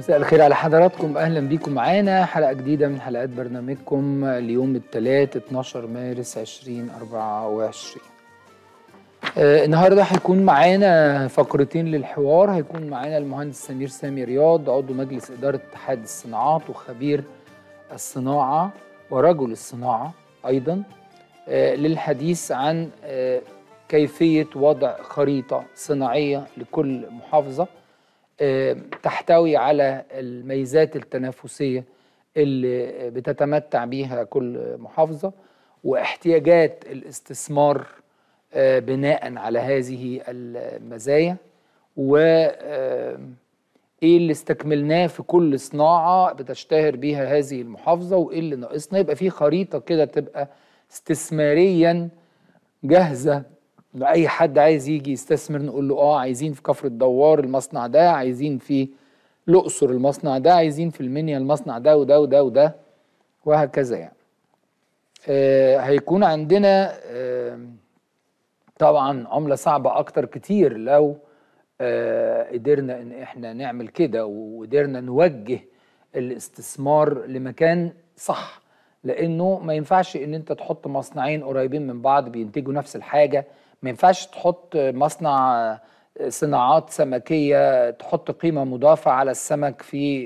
مساء الخير على حضراتكم اهلا بيكم معانا حلقه جديده من حلقات برنامجكم اليوم الثلاث 12 مارس 2024 آه النهارده هيكون معانا فقرتين للحوار هيكون معانا المهندس سمير سامي رياض عضو مجلس اداره اتحاد الصناعات وخبير الصناعه ورجل الصناعه ايضا آه للحديث عن آه كيفيه وضع خريطه صناعيه لكل محافظه تحتوي على الميزات التنافسيه اللي بتتمتع بيها كل محافظه واحتياجات الاستثمار بناء على هذه المزايا و ايه اللي استكملناه في كل صناعه بتشتهر بيها هذه المحافظه وايه اللي ناقصنا يبقى في خريطه كده تبقى استثماريا جاهزه لاي حد عايز يجي يستثمر نقول له اه عايزين في كفر الدوار المصنع ده عايزين في الاقصر المصنع ده عايزين في المنيا المصنع ده وده وده وده وهكذا يعني آه هيكون عندنا آه طبعا عمله صعبه اكتر كتير لو آه قدرنا ان احنا نعمل كده وقدرنا نوجه الاستثمار لمكان صح لانه ما ينفعش ان انت تحط مصنعين قريبين من بعض بينتجوا نفس الحاجه ما ينفعش تحط مصنع صناعات سمكيه تحط قيمه مضافه على السمك في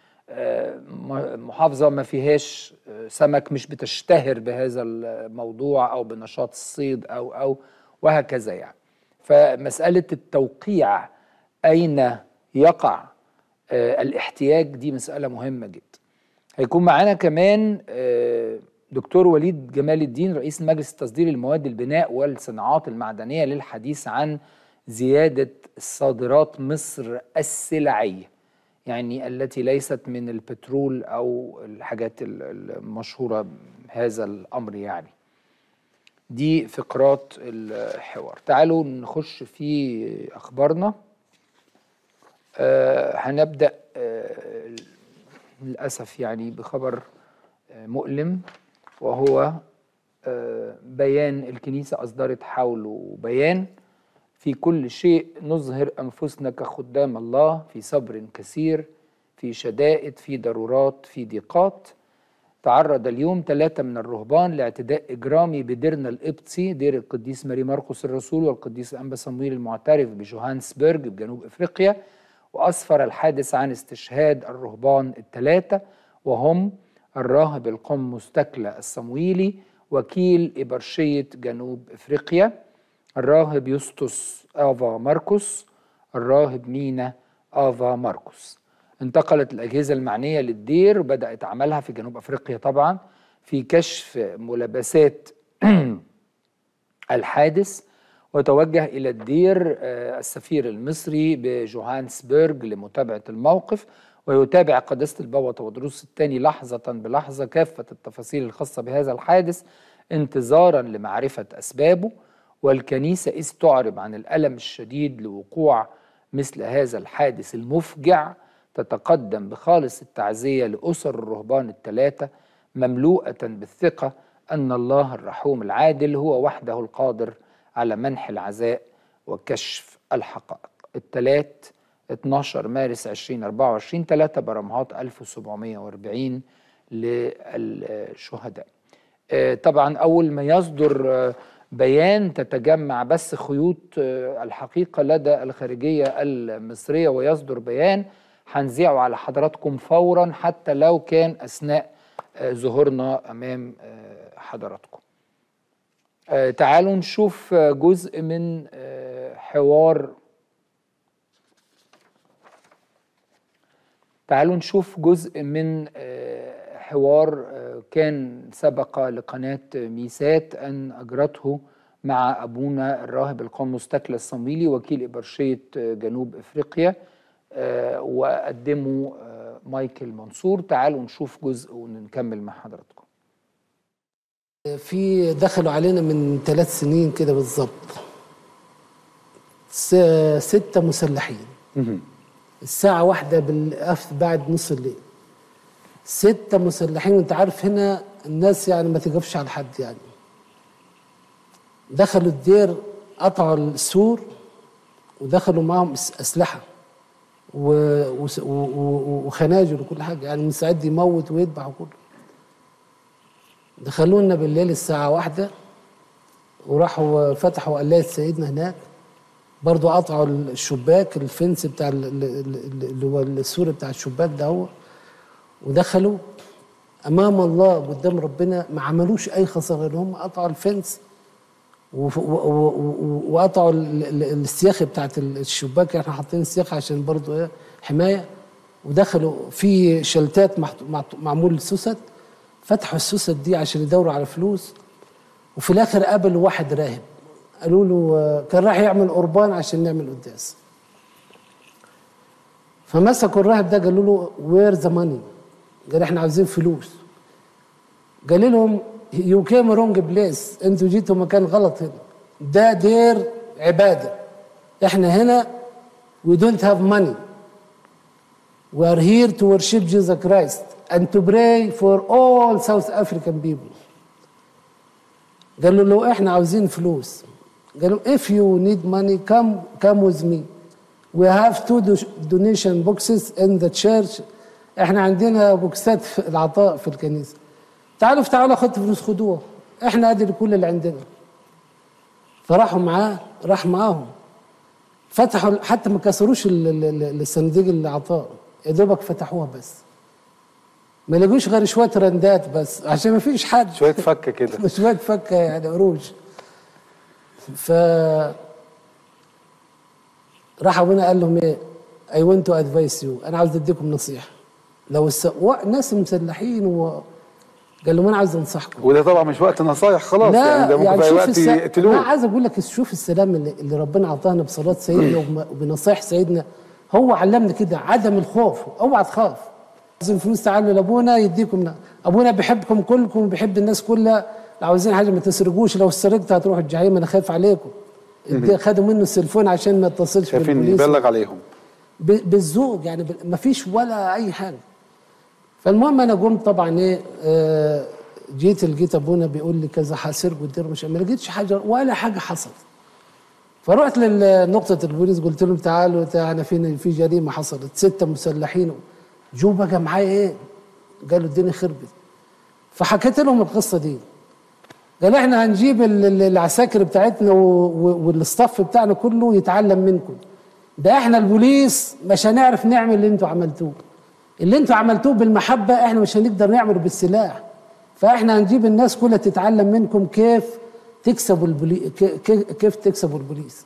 محافظه ما فيهاش سمك مش بتشتهر بهذا الموضوع او بنشاط الصيد او او وهكذا يعني فمساله التوقيع اين يقع الاحتياج دي مساله مهمه جدا هيكون معانا كمان دكتور وليد جمال الدين رئيس مجلس تصدير المواد البناء والصناعات المعدنيه للحديث عن زياده الصادرات مصر السلعيه يعني التي ليست من البترول او الحاجات المشهوره هذا الامر يعني دي فقرات الحوار تعالوا نخش في اخبارنا آه هنبدا آه للاسف يعني بخبر آه مؤلم وهو بيان الكنيسة أصدرت حوله بيان في كل شيء نظهر أنفسنا كخدام الله في صبر كثير في شدائد في ضرورات في ضيقات تعرض اليوم ثلاثة من الرهبان لاعتداء إجرامي بديرنا القبطي دير القديس ماري مرقس الرسول والقديس أنبا صمويل المعترف بجوهانسبرج بجنوب إفريقيا وأسفر الحادث عن استشهاد الرهبان الثلاثة وهم الراهب القمص تكلا الصمويلي وكيل إبرشية جنوب إفريقيا الراهب يسطس آفا ماركوس الراهب مينا آفا ماركوس انتقلت الأجهزة المعنية للدير وبدأت عملها في جنوب أفريقيا طبعا في كشف ملابسات الحادث وتوجه إلى الدير السفير المصري بجوهانسبرج لمتابعة الموقف ويتابع قداسة البابا تودروس الثاني لحظة بلحظة كافة التفاصيل الخاصة بهذا الحادث انتظارا لمعرفة أسبابه والكنيسة إذ تعرب عن الألم الشديد لوقوع مثل هذا الحادث المفجع تتقدم بخالص التعزية لأسر الرهبان الثلاثة مملوءة بالثقة أن الله الرحوم العادل هو وحده القادر على منح العزاء وكشف الحقائق الثلاث 12 مارس 2024 ثلاثة برمهات 1740 للشهداء طبعا أول ما يصدر بيان تتجمع بس خيوط الحقيقة لدى الخارجية المصرية ويصدر بيان هنذيعه على حضراتكم فورا حتى لو كان أثناء ظهورنا أمام حضراتكم تعالوا نشوف جزء من حوار تعالوا نشوف جزء من حوار كان سبق لقناة ميسات أن أجرته مع أبونا الراهب القمص تكلا الصمويلي وكيل إبرشية جنوب إفريقيا وقدمه مايكل منصور تعالوا نشوف جزء ونكمل مع حضراتكم في دخلوا علينا من ثلاث سنين كده بالظبط ستة مسلحين الساعة واحدة بالقف بعد نص الليل ستة مسلحين وانت عارف هنا الناس يعني ما تقفش على حد يعني دخلوا الدير قطعوا السور ودخلوا معهم أس- أسلحة و- وس- و- و- وخناجر وكل حاجه يعني مستعد يموت ويذبح وكله دخلونا بالليل الساعه واحدة وراحوا فتحوا قلاية سيدنا هناك برضو قطعوا الشباك الفنس بتاع ال- ال- ال- اللي هو السور بتاع الشباك ده هو ودخلوا امام الله قدام ربنا ما عملوش اي خساره غير هم قطعوا الفنس وف- و- و- و- وقطعوا ال- ال- السياخه بتاعت الشباك احنا حاطين سياخه عشان برضو ايه حمايه ودخلوا في شلتات محط- محط- معمول سوست فتحوا السوست دي عشان يدوروا على فلوس وفي الاخر قابلوا واحد راهب قالوا له آه، كان راح يعمل قربان عشان نعمل قداس فمسكوا الراهب ده قالوا له وير ذا ماني قال احنا عاوزين فلوس قال لهم يو كيم رونج بليس انتوا جيتوا مكان غلط هنا ده دير عباده احنا هنا we don't have money we are here to worship Jesus Christ and to pray for all South African people قالوا له احنا عاوزين فلوس قالوا if you need money come come with me we have two do- donation boxes in the church احنا عندنا بوكسات في العطاء في الكنيسه تعالوا تعالوا خدوا فلوس خدوها احنا ادي كل اللي عندنا فراحوا معاه راح معاهم فتحوا حتى ما كسروش ال- ال- ال- الصناديق العطاء يا دوبك فتحوها بس ما لقوش غير شويه رندات بس عشان ما فيش حد شويه فكه كده شويه فكه يعني قروش ف راح ابونا قال لهم ايه اي ونت تو ادفايس يو انا عاوز اديكم نصيحه لو الس... و... ناس مسلحين و قال لهم انا عاوز انصحكم وده طبعا مش وقت نصايح خلاص يعني ده ممكن في اي شوف وقت الس... انا يقتلوه عايز اقول لك شوف السلام اللي, اللي ربنا اعطانا بصلاه سيدنا وبم- وبنصايح سيدنا هو علمنا كده عدم الخوف اوعى تخاف عايزين فلوس تعالوا لابونا يديكم لا. ابونا بيحبكم كلكم وبيحب الناس كلها لو عاوزين حاجه ما تسرقوش لو سرقت هتروحوا الجحيم انا خايف عليكم ادي- خدوا منه السلفون عشان ما اتصلش شايفين بالبوليس يبلغ عليهم ب- بالذوق يعني ما فيش ولا اي حاجه فالمهم انا قمت طبعا ايه آه، جيت لقيت ابونا بيقول لي كذا هسرق والدير مش ما لقيتش حاجه ولا حاجه حصلت فرحت لنقطة البوليس قلت لهم تعالوا تعالوا انا في في جريمة حصلت ستة مسلحين جو بقى معايا ايه؟ قالوا الدنيا خربت فحكيت لهم القصة دي قال احنا هنجيب ال- ال- العساكر بتاعتنا و- و- والاستاف بتاعنا كله يتعلم منكم ده احنا البوليس مش هنعرف نعمل اللي انتوا عملتوه اللي انتوا عملتوه بالمحبة احنا مش هنقدر نعمله بالسلاح فاحنا هنجيب الناس كلها تتعلم منكم كيف تكسبوا البولي... كي- كي- كيف تكسبوا البوليس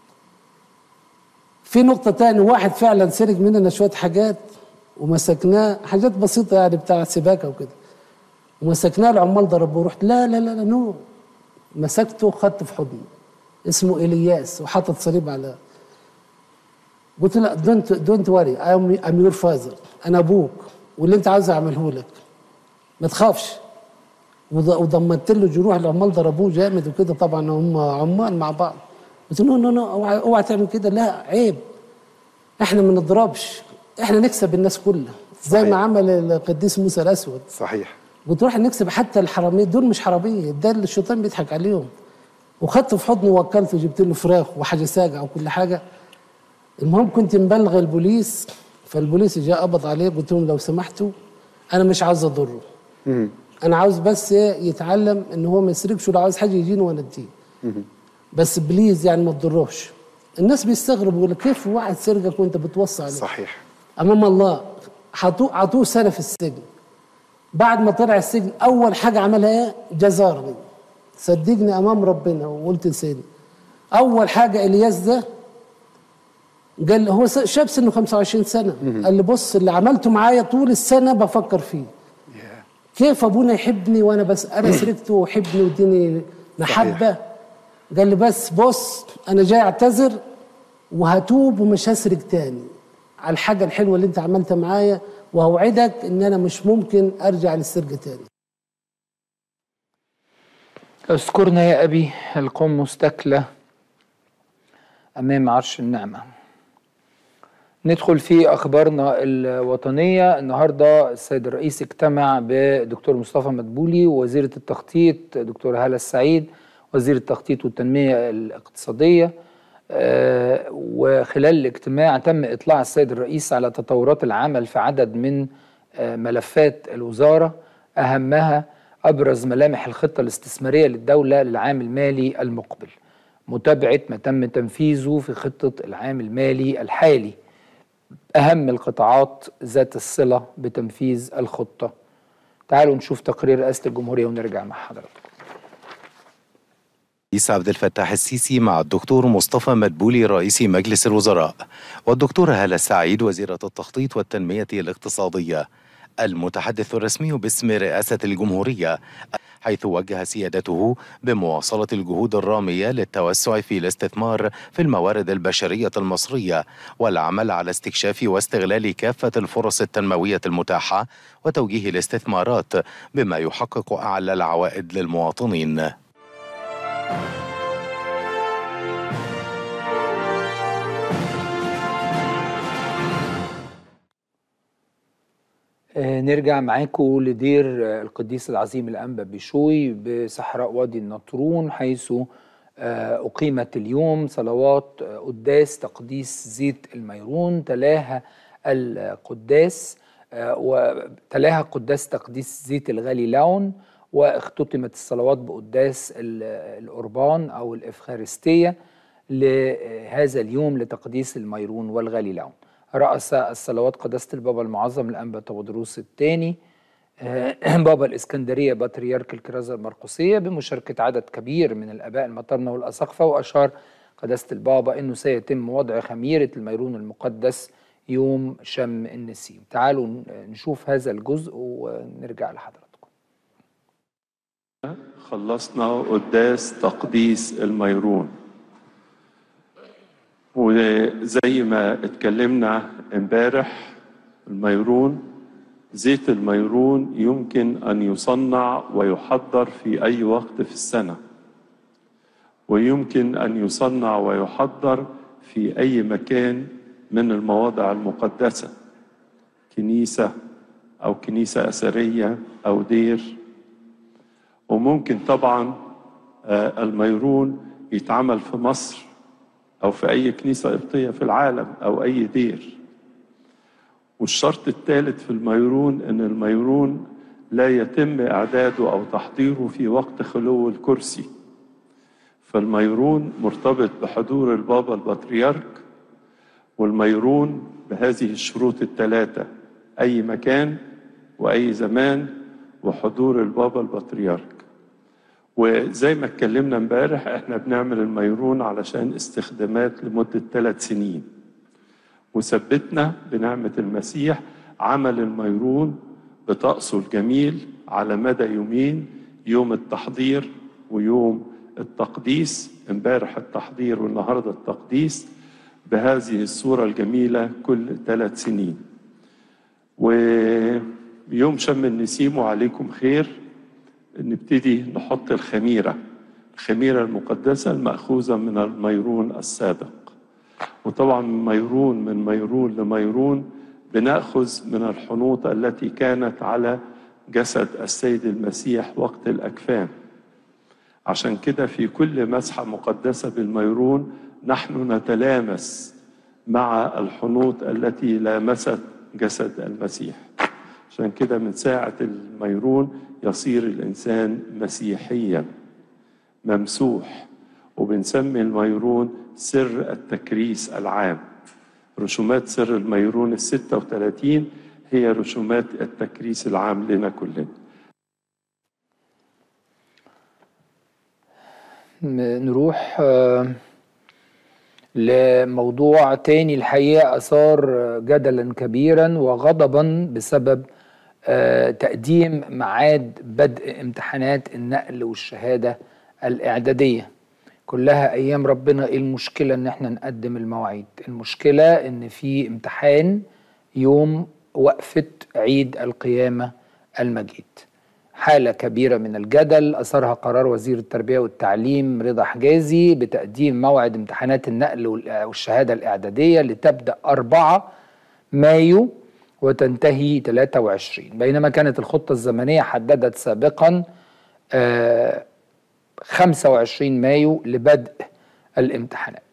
في نقطة تاني واحد فعلا سرق مننا شوية حاجات ومسكناه حاجات بسيطة يعني بتاع سباكة وكده ومسكناه العمال ضربوه رحت لا لا لا لا نو مسكته خدته في حضني اسمه إلياس وحاطط صليب على قلت له دونت دونت وري ام يور فازر انا ابوك واللي انت عاوز اعمله لك ما تخافش وض- وضمنت له جروح العمال ضربوه جامد وكده طبعا هم عمال مع بعض قلت له نو نو اوعى اوعى تعمل كده لا عيب احنا ما نضربش احنا نكسب الناس كلها زي صحيح. ما عمل القديس موسى الاسود صحيح قلت له احنا نكسب حتى الحرامية دول مش حرامية ده اللي الشيطان بيضحك عليهم وخدته في حضني ووكلته وجبت له فراخ وحاجة ساجعة وكل حاجة المهم كنت مبلغ البوليس فالبوليس جاء قبض عليه قلت لهم لو سمحتوا انا مش عاوز اضره مم. انا عاوز بس إيه يتعلم ان هو ما يسرقش ولو عاوز حاجه يجيني وانا اديه بس بليز يعني ما تضروش الناس بيستغربوا يقول لك كيف واحد سرقك وانت بتوصي عليه صحيح امام الله حطوه عطوه سنه في السجن بعد ما طلع السجن اول حاجه عملها ايه جزارني صدقني امام ربنا وقلت لسيدي اول حاجه الياس ده قال لي- هو س- شاب سنه 25 سنه قال لي بص اللي عملته معايا طول السنه بفكر فيه يا. كيف ابونا يحبني وانا بس انا سرقته ويحبني ويديني محبه قال لي بس بص انا جاي اعتذر وهتوب ومش هسرق تاني على الحاجه الحلوه اللي انت عملتها معايا واوعدك ان انا مش ممكن ارجع للسرقه تاني اذكرنا يا أبي القوم مستكلة أمام عرش النعمة ندخل في أخبارنا الوطنية النهاردة السيد الرئيس اجتمع بدكتور مصطفى مدبولي ووزيرة التخطيط دكتور هالة السعيد وزير التخطيط والتنمية الاقتصادية آه، وخلال الاجتماع تم إطلاع السيد الرئيس على تطورات العمل في عدد من آه، ملفات الوزارة أهمها أبرز ملامح الخطة الاستثمارية للدولة للعام المالي المقبل متابعة ما تم تنفيذه في خطة العام المالي الحالي أهم القطاعات ذات الصلة بتنفيذ الخطة تعالوا نشوف تقرير رئاسة الجمهورية ونرجع مع حضراتكم رئيس عبد الفتاح السيسي مع الدكتور مصطفى مدبولي رئيس مجلس الوزراء والدكتورة هالة السعيد وزيرة التخطيط والتنمية الاقتصادية المتحدث الرسمي باسم رئاسة الجمهورية حيث وجه سيادته بمواصلة الجهود الرامية للتوسع في الاستثمار في الموارد البشرية المصرية والعمل على استكشاف واستغلال كافة الفرص التنموية المتاحة وتوجيه الاستثمارات بما يحقق أعلى العوائد للمواطنين آه، نرجع معاكم لدير آه، القديس العظيم الأنبا بشوي بصحراء وادي النطرون حيث آه، أقيمت اليوم صلوات قداس تقديس زيت الميرون تلاها القداس وتلاها قداس تقديس زيت الغالي لون واختتمت الصلوات بقداس القربان أو الإفخارستية لهذا اليوم لتقديس الميرون والغالي لون رأس الصلوات قداسة البابا المعظم الأنبا تودروس الثاني بابا الإسكندرية بطريرك الكرازة المرقسية بمشاركة عدد كبير من الآباء المطرنة والأساقفة وأشار قداسة البابا أنه سيتم وضع خميرة الميرون المقدس يوم شم النسيم تعالوا نشوف هذا الجزء ونرجع لحضراتكم خلصنا قداس تقديس الميرون وزي ما اتكلمنا امبارح الميرون زيت الميرون يمكن ان يصنع ويحضر في اي وقت في السنه ويمكن ان يصنع ويحضر في اي مكان من المواضع المقدسه كنيسه او كنيسه اثريه او دير وممكن طبعا آه، الميرون يتعمل في مصر أو في أي كنيسة قبطية في العالم أو أي دير والشرط الثالث في الميرون أن الميرون لا يتم إعداده أو تحضيره في وقت خلو الكرسي فالميرون مرتبط بحضور البابا البطريرك والميرون بهذه الشروط الثلاثة أي مكان وأي زمان وحضور البابا البطريرك وزي ما اتكلمنا امبارح احنا بنعمل الميرون علشان استخدامات لمدة ثلاث سنين وثبتنا بنعمة المسيح عمل الميرون بطقسه الجميل على مدى يومين يوم التحضير ويوم التقديس امبارح التحضير والنهارده التقديس بهذه الصورة الجميلة كل ثلاث سنين ويوم شم النسيم وعليكم خير نبتدي نحط الخميرة الخميرة المقدسة المأخوذة من الميرون السابق وطبعا ميرون من ميرون لميرون بنأخذ من الحنوط التي كانت على جسد السيد المسيح وقت الأكفان عشان كده في كل مسحة مقدسة بالميرون نحن نتلامس مع الحنوط التي لامست جسد المسيح عشان كده من ساعة الميرون يصير الإنسان مسيحيا ممسوح وبنسمي الميرون سر التكريس العام رسومات سر الميرون الستة وثلاثين هي رسومات التكريس العام لنا كلنا نروح آه، لموضوع تاني الحقيقة أثار جدلا كبيرا وغضبا بسبب آه، تقديم ميعاد بدء امتحانات النقل والشهادة الإعدادية كلها أيام ربنا إيه المشكلة إن إحنا نقدم المواعيد المشكلة إن في امتحان يوم وقفة عيد القيامة المجيد حالة كبيرة من الجدل أثرها قرار وزير التربية والتعليم رضا حجازي بتقديم موعد امتحانات النقل والشهادة الإعدادية لتبدأ 4 مايو وتنتهي 23 بينما كانت الخطة الزمنية حددت سابقا 25 آه، مايو لبدء الامتحانات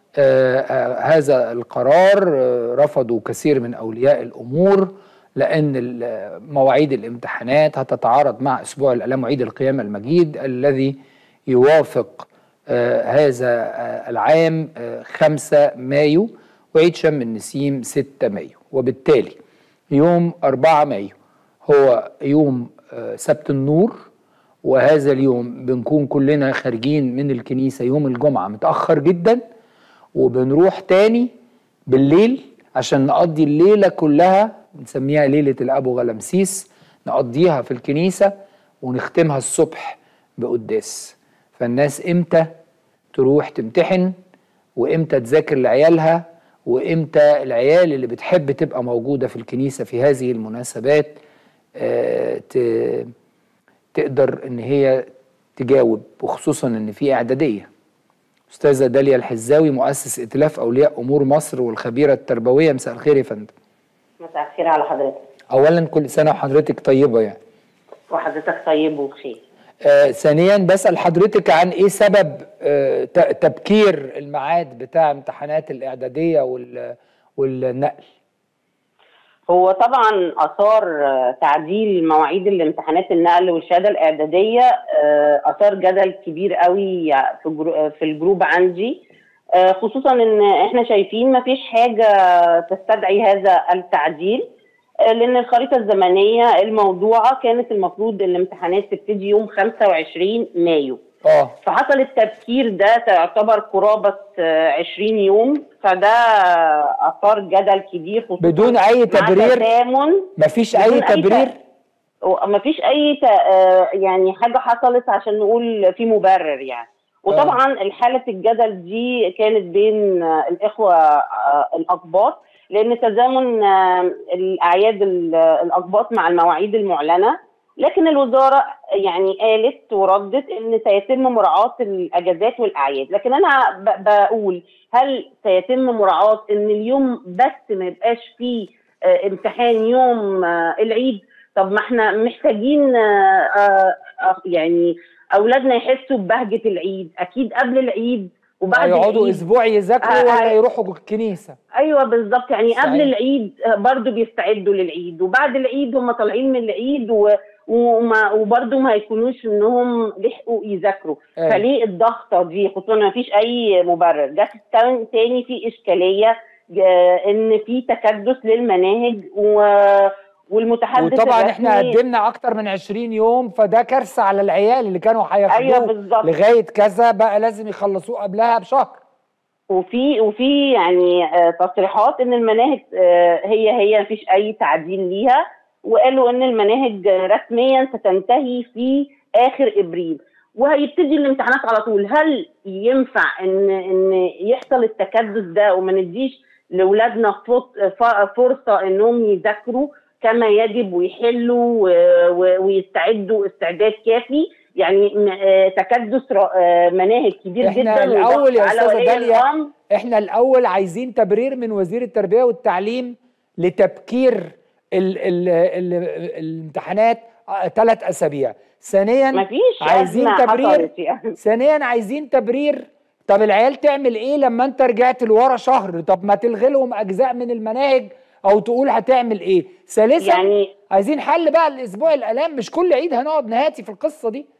آه، آه، هذا القرار آه، رفضوا كثير من اولياء الامور لان ال- مواعيد الامتحانات هتتعارض مع اسبوع الالام وعيد القيامه المجيد الذي يوافق آه، هذا آه، العام آه، 5 مايو وعيد شم النسيم 6 مايو وبالتالي يوم 4 مايو هو يوم آه، سبت النور وهذا اليوم بنكون كلنا خارجين من الكنيسة يوم الجمعة متأخر جدا وبنروح تاني بالليل عشان نقضي الليلة كلها بنسميها ليلة الأبو غلمسيس نقضيها في الكنيسة ونختمها الصبح بقداس فالناس امتى تروح تمتحن وامتى تذاكر لعيالها وامتى العيال اللي بتحب تبقى موجودة في الكنيسة في هذه المناسبات آه، ت- تقدر ان هي تجاوب وخصوصا ان في اعداديه استاذه داليا الحزاوي مؤسس ائتلاف اولياء امور مصر والخبيره التربويه مساء الخير يا فندم مساء الخير على حضرتك اولا كل سنه وحضرتك طيبه يعني وحضرتك طيب وبخير آه ثانيا بسال حضرتك عن ايه سبب آه ت- تبكير الميعاد بتاع امتحانات الاعداديه وال والنقل هو طبعا اثار آه، تعديل مواعيد الامتحانات النقل والشهاده الاعداديه آه، اثار جدل كبير قوي في جرو- آه، في الجروب عندي آه، خصوصا ان احنا شايفين ما فيش حاجه تستدعي هذا التعديل آه، لان الخريطه الزمنيه الموضوعه كانت المفروض الامتحانات تبتدي يوم 25 مايو اه فحصل التفكير ده تعتبر قرابة آه، 20 يوم فده آه، أثار جدل كبير خصوصا بدون أي مع تبرير؟ تزامن مفيش بدون اي تبرير ت- ومفيش أي ت- آه، يعني حاجة حصلت عشان نقول في مبرر يعني وطبعا الحالة الجدل دي كانت بين آه، الإخوة آه، الأقباط لأن تزامن آه، الأعياد ال- الأقباط مع المواعيد المعلنة لكن الوزارة يعني قالت وردت ان سيتم مراعاة الاجازات والاعياد لكن انا ب- بقول هل سيتم مراعاة ان اليوم بس ما يبقاش فيه آه، امتحان يوم آه، العيد طب ما احنا محتاجين آه، آه، آه، يعني اولادنا يحسوا ببهجة العيد اكيد قبل العيد وبعد يقعدوا العيد اسبوع يذاكروا آه، ولا آه. يروحوا الكنيسه ايوه بالظبط يعني صحيح. قبل العيد برضو بيستعدوا للعيد وبعد العيد هم طالعين من العيد و... وما وبرضه ما يكونوش انهم لحقوا يذاكروا أيوة. فليه الضغطه دي خصوصا ما فيش اي مبرر جت التان- تاني في اشكاليه آه، ان في تكدس للمناهج و... والمتحدث وطبعا احنا الرسمي- قدمنا اكتر من 20 يوم فده كارثه على العيال اللي كانوا ايوه هياخدوه بالظبط لغايه كذا بقى لازم يخلصوه قبلها بشهر وفي وفي يعني آه، تصريحات ان المناهج آه، هي هي مفيش اي تعديل ليها وقالوا ان المناهج آه، رسميا ستنتهي في اخر ابريل وهيبتدي الامتحانات على طول هل ينفع ان ان يحصل التكدس ده وما نديش لاولادنا فط- ف- فرصه انهم يذاكروا كما يجب ويحلوا و- و- ويستعدوا استعداد كافي يعني م- آه، تكدس ر- آه، مناهج كبير إحنا جدا الأول وضغط يا على أستاذة ولي داليا الأمر. احنا الاول عايزين تبرير من وزير التربيه والتعليم لتبكير ال ال ال الامتحانات ثلاث اسابيع ثانيا مفيش عايزين أزمة تبرير حصلت يعني. ثانيا عايزين تبرير طب العيال تعمل ايه لما انت رجعت لورا شهر طب ما تلغي لهم اجزاء من المناهج او تقول هتعمل ايه ثالثا يعني عايزين حل بقى الاسبوع الالام مش كل عيد هنقعد نهاتي في القصه دي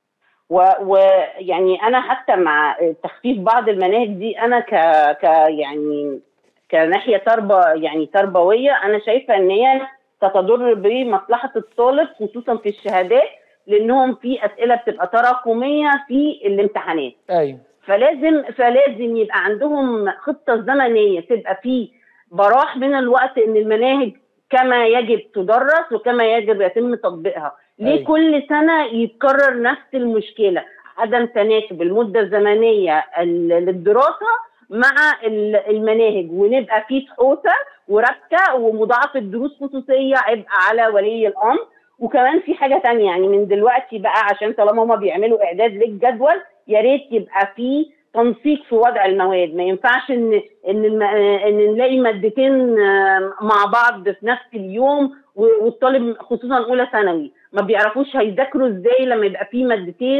ويعني انا حتى مع تخفيف بعض المناهج دي انا ك ك يعني كناحيه تربه يعني تربويه انا شايفه ان هي ستضر بمصلحه الطالب خصوصا في الشهادات لانهم في اسئله بتبقى تراكميه في الامتحانات ايوه فلازم فلازم يبقى عندهم خطه زمنيه تبقى في براح من الوقت ان المناهج كما يجب تدرس وكما يجب يتم تطبيقها ليه أيوة. كل سنه يتكرر نفس المشكله عدم تناسب المده الزمنيه ال- للدراسه مع ال- المناهج ونبقى في تحوسه وربكه ومضاعفه دروس خصوصيه عبء على ولي الامر وكمان في حاجه تانية يعني من دلوقتي بقى عشان طالما هما بيعملوا اعداد للجدول يا ريت يبقى في تنسيق في وضع المواد ما ينفعش ان ان الم... ان نلاقي مادتين آه، مع بعض في نفس اليوم و- والطالب خصوصا اولى ثانوي ما بيعرفوش هيذاكروا ازاي لما يبقى في مادتين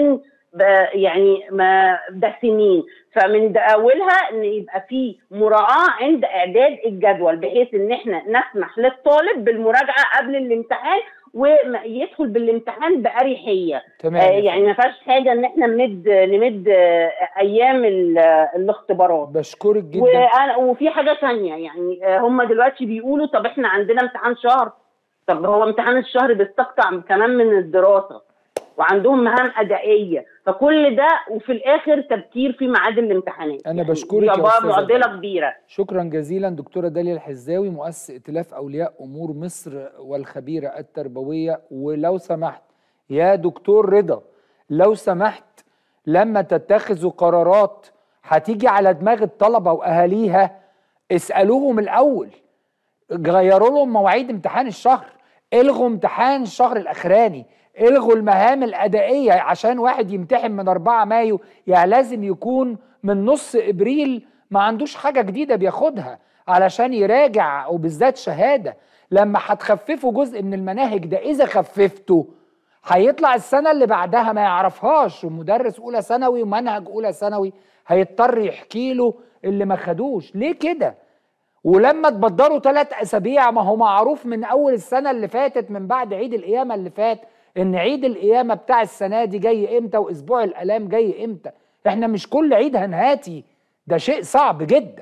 يعني ما ده سنين فمن ده اولها ان يبقى في مراعاه عند اعداد الجدول بحيث ان احنا نسمح للطالب بالمراجعه قبل الامتحان ويدخل بالامتحان باريحيه تمام آه يعني ما فيهاش حاجه ان احنا نمد نمد آه ايام الاختبارات بشكرك جدا وأنا وفي حاجه ثانيه يعني آه هم دلوقتي بيقولوا طب احنا عندنا امتحان شهر طب هو امتحان الشهر بيستقطع كمان من الدراسه وعندهم مهام ادائيه فكل ده وفي الاخر تبكير في ميعاد الامتحانات انا بشكرك يا يا استاذه معضله داليا. كبيره شكرا جزيلا دكتوره داليا الحزاوي مؤسس ائتلاف اولياء امور مصر والخبيره التربويه ولو سمحت يا دكتور رضا لو سمحت لما تتخذوا قرارات هتيجي على دماغ الطلبه واهاليها اسالوهم الاول غيروا لهم مواعيد امتحان الشهر الغوا امتحان الشهر الاخراني الغوا المهام الادائيه عشان واحد يمتحن من 4 مايو يعني لازم يكون من نص ابريل ما عندوش حاجه جديده بياخدها علشان يراجع وبالذات شهاده لما هتخففوا جزء من المناهج ده اذا خففته هيطلع السنه اللي بعدها ما يعرفهاش ومدرس اولى ثانوي ومنهج اولى ثانوي هيضطر يحكي له اللي ما خدوش ليه كده ولما تبدروا ثلاث اسابيع ما هو معروف من اول السنه اللي فاتت من بعد عيد القيامه اللي فات ان عيد القيامه بتاع السنه دي جاي امتى واسبوع الالام جاي امتى احنا مش كل عيد هنهاتي ده شيء صعب جدا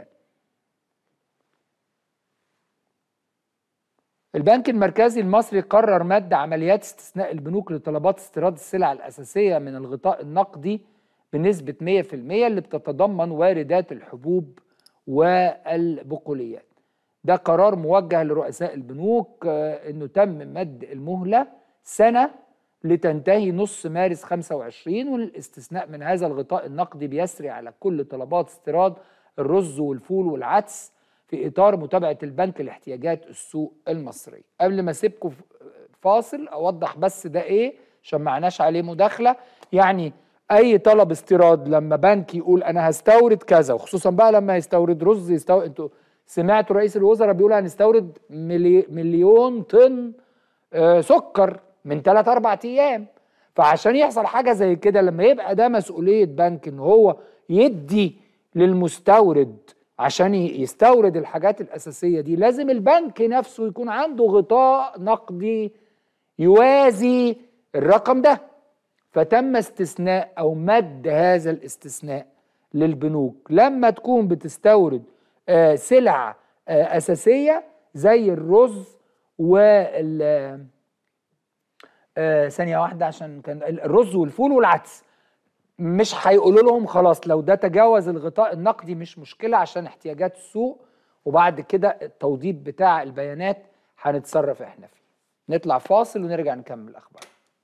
البنك المركزي المصري قرر مد عمليات استثناء البنوك لطلبات استيراد السلع الأساسية من الغطاء النقدي بنسبة 100% اللي بتتضمن واردات الحبوب والبقوليات ده قرار موجه لرؤساء البنوك آه، انه تم مد المهلة سنة لتنتهي نص مارس 25 والاستثناء من هذا الغطاء النقدي بيسري على كل طلبات استيراد الرز والفول والعدس في اطار متابعه البنك لاحتياجات السوق المصري قبل ما اسيبكم فاصل اوضح بس ده ايه عشان معناش عليه مداخله يعني اي طلب استيراد لما بنك يقول انا هستورد كذا وخصوصا بقى لما يستورد رز يستورد انتوا سمعتوا رئيس الوزراء بيقول هنستورد ملي... مليون طن آه سكر من 3 4 ايام فعشان يحصل حاجه زي كده لما يبقى ده مسؤوليه بنك ان هو يدي للمستورد عشان ي- يستورد الحاجات الاساسيه دي لازم البنك نفسه يكون عنده غطاء نقدي يوازي الرقم ده فتم استثناء او مد هذا الاستثناء للبنوك لما تكون بتستورد آه، سلع آه، اساسيه زي الرز وال آه، ثانيه واحده عشان كان الرز والفول والعدس مش هيقولوا لهم خلاص لو ده تجاوز الغطاء النقدي مش مشكله عشان احتياجات السوق وبعد كده التوضيب بتاع البيانات هنتصرف احنا فيه نطلع فاصل ونرجع نكمل الاخبار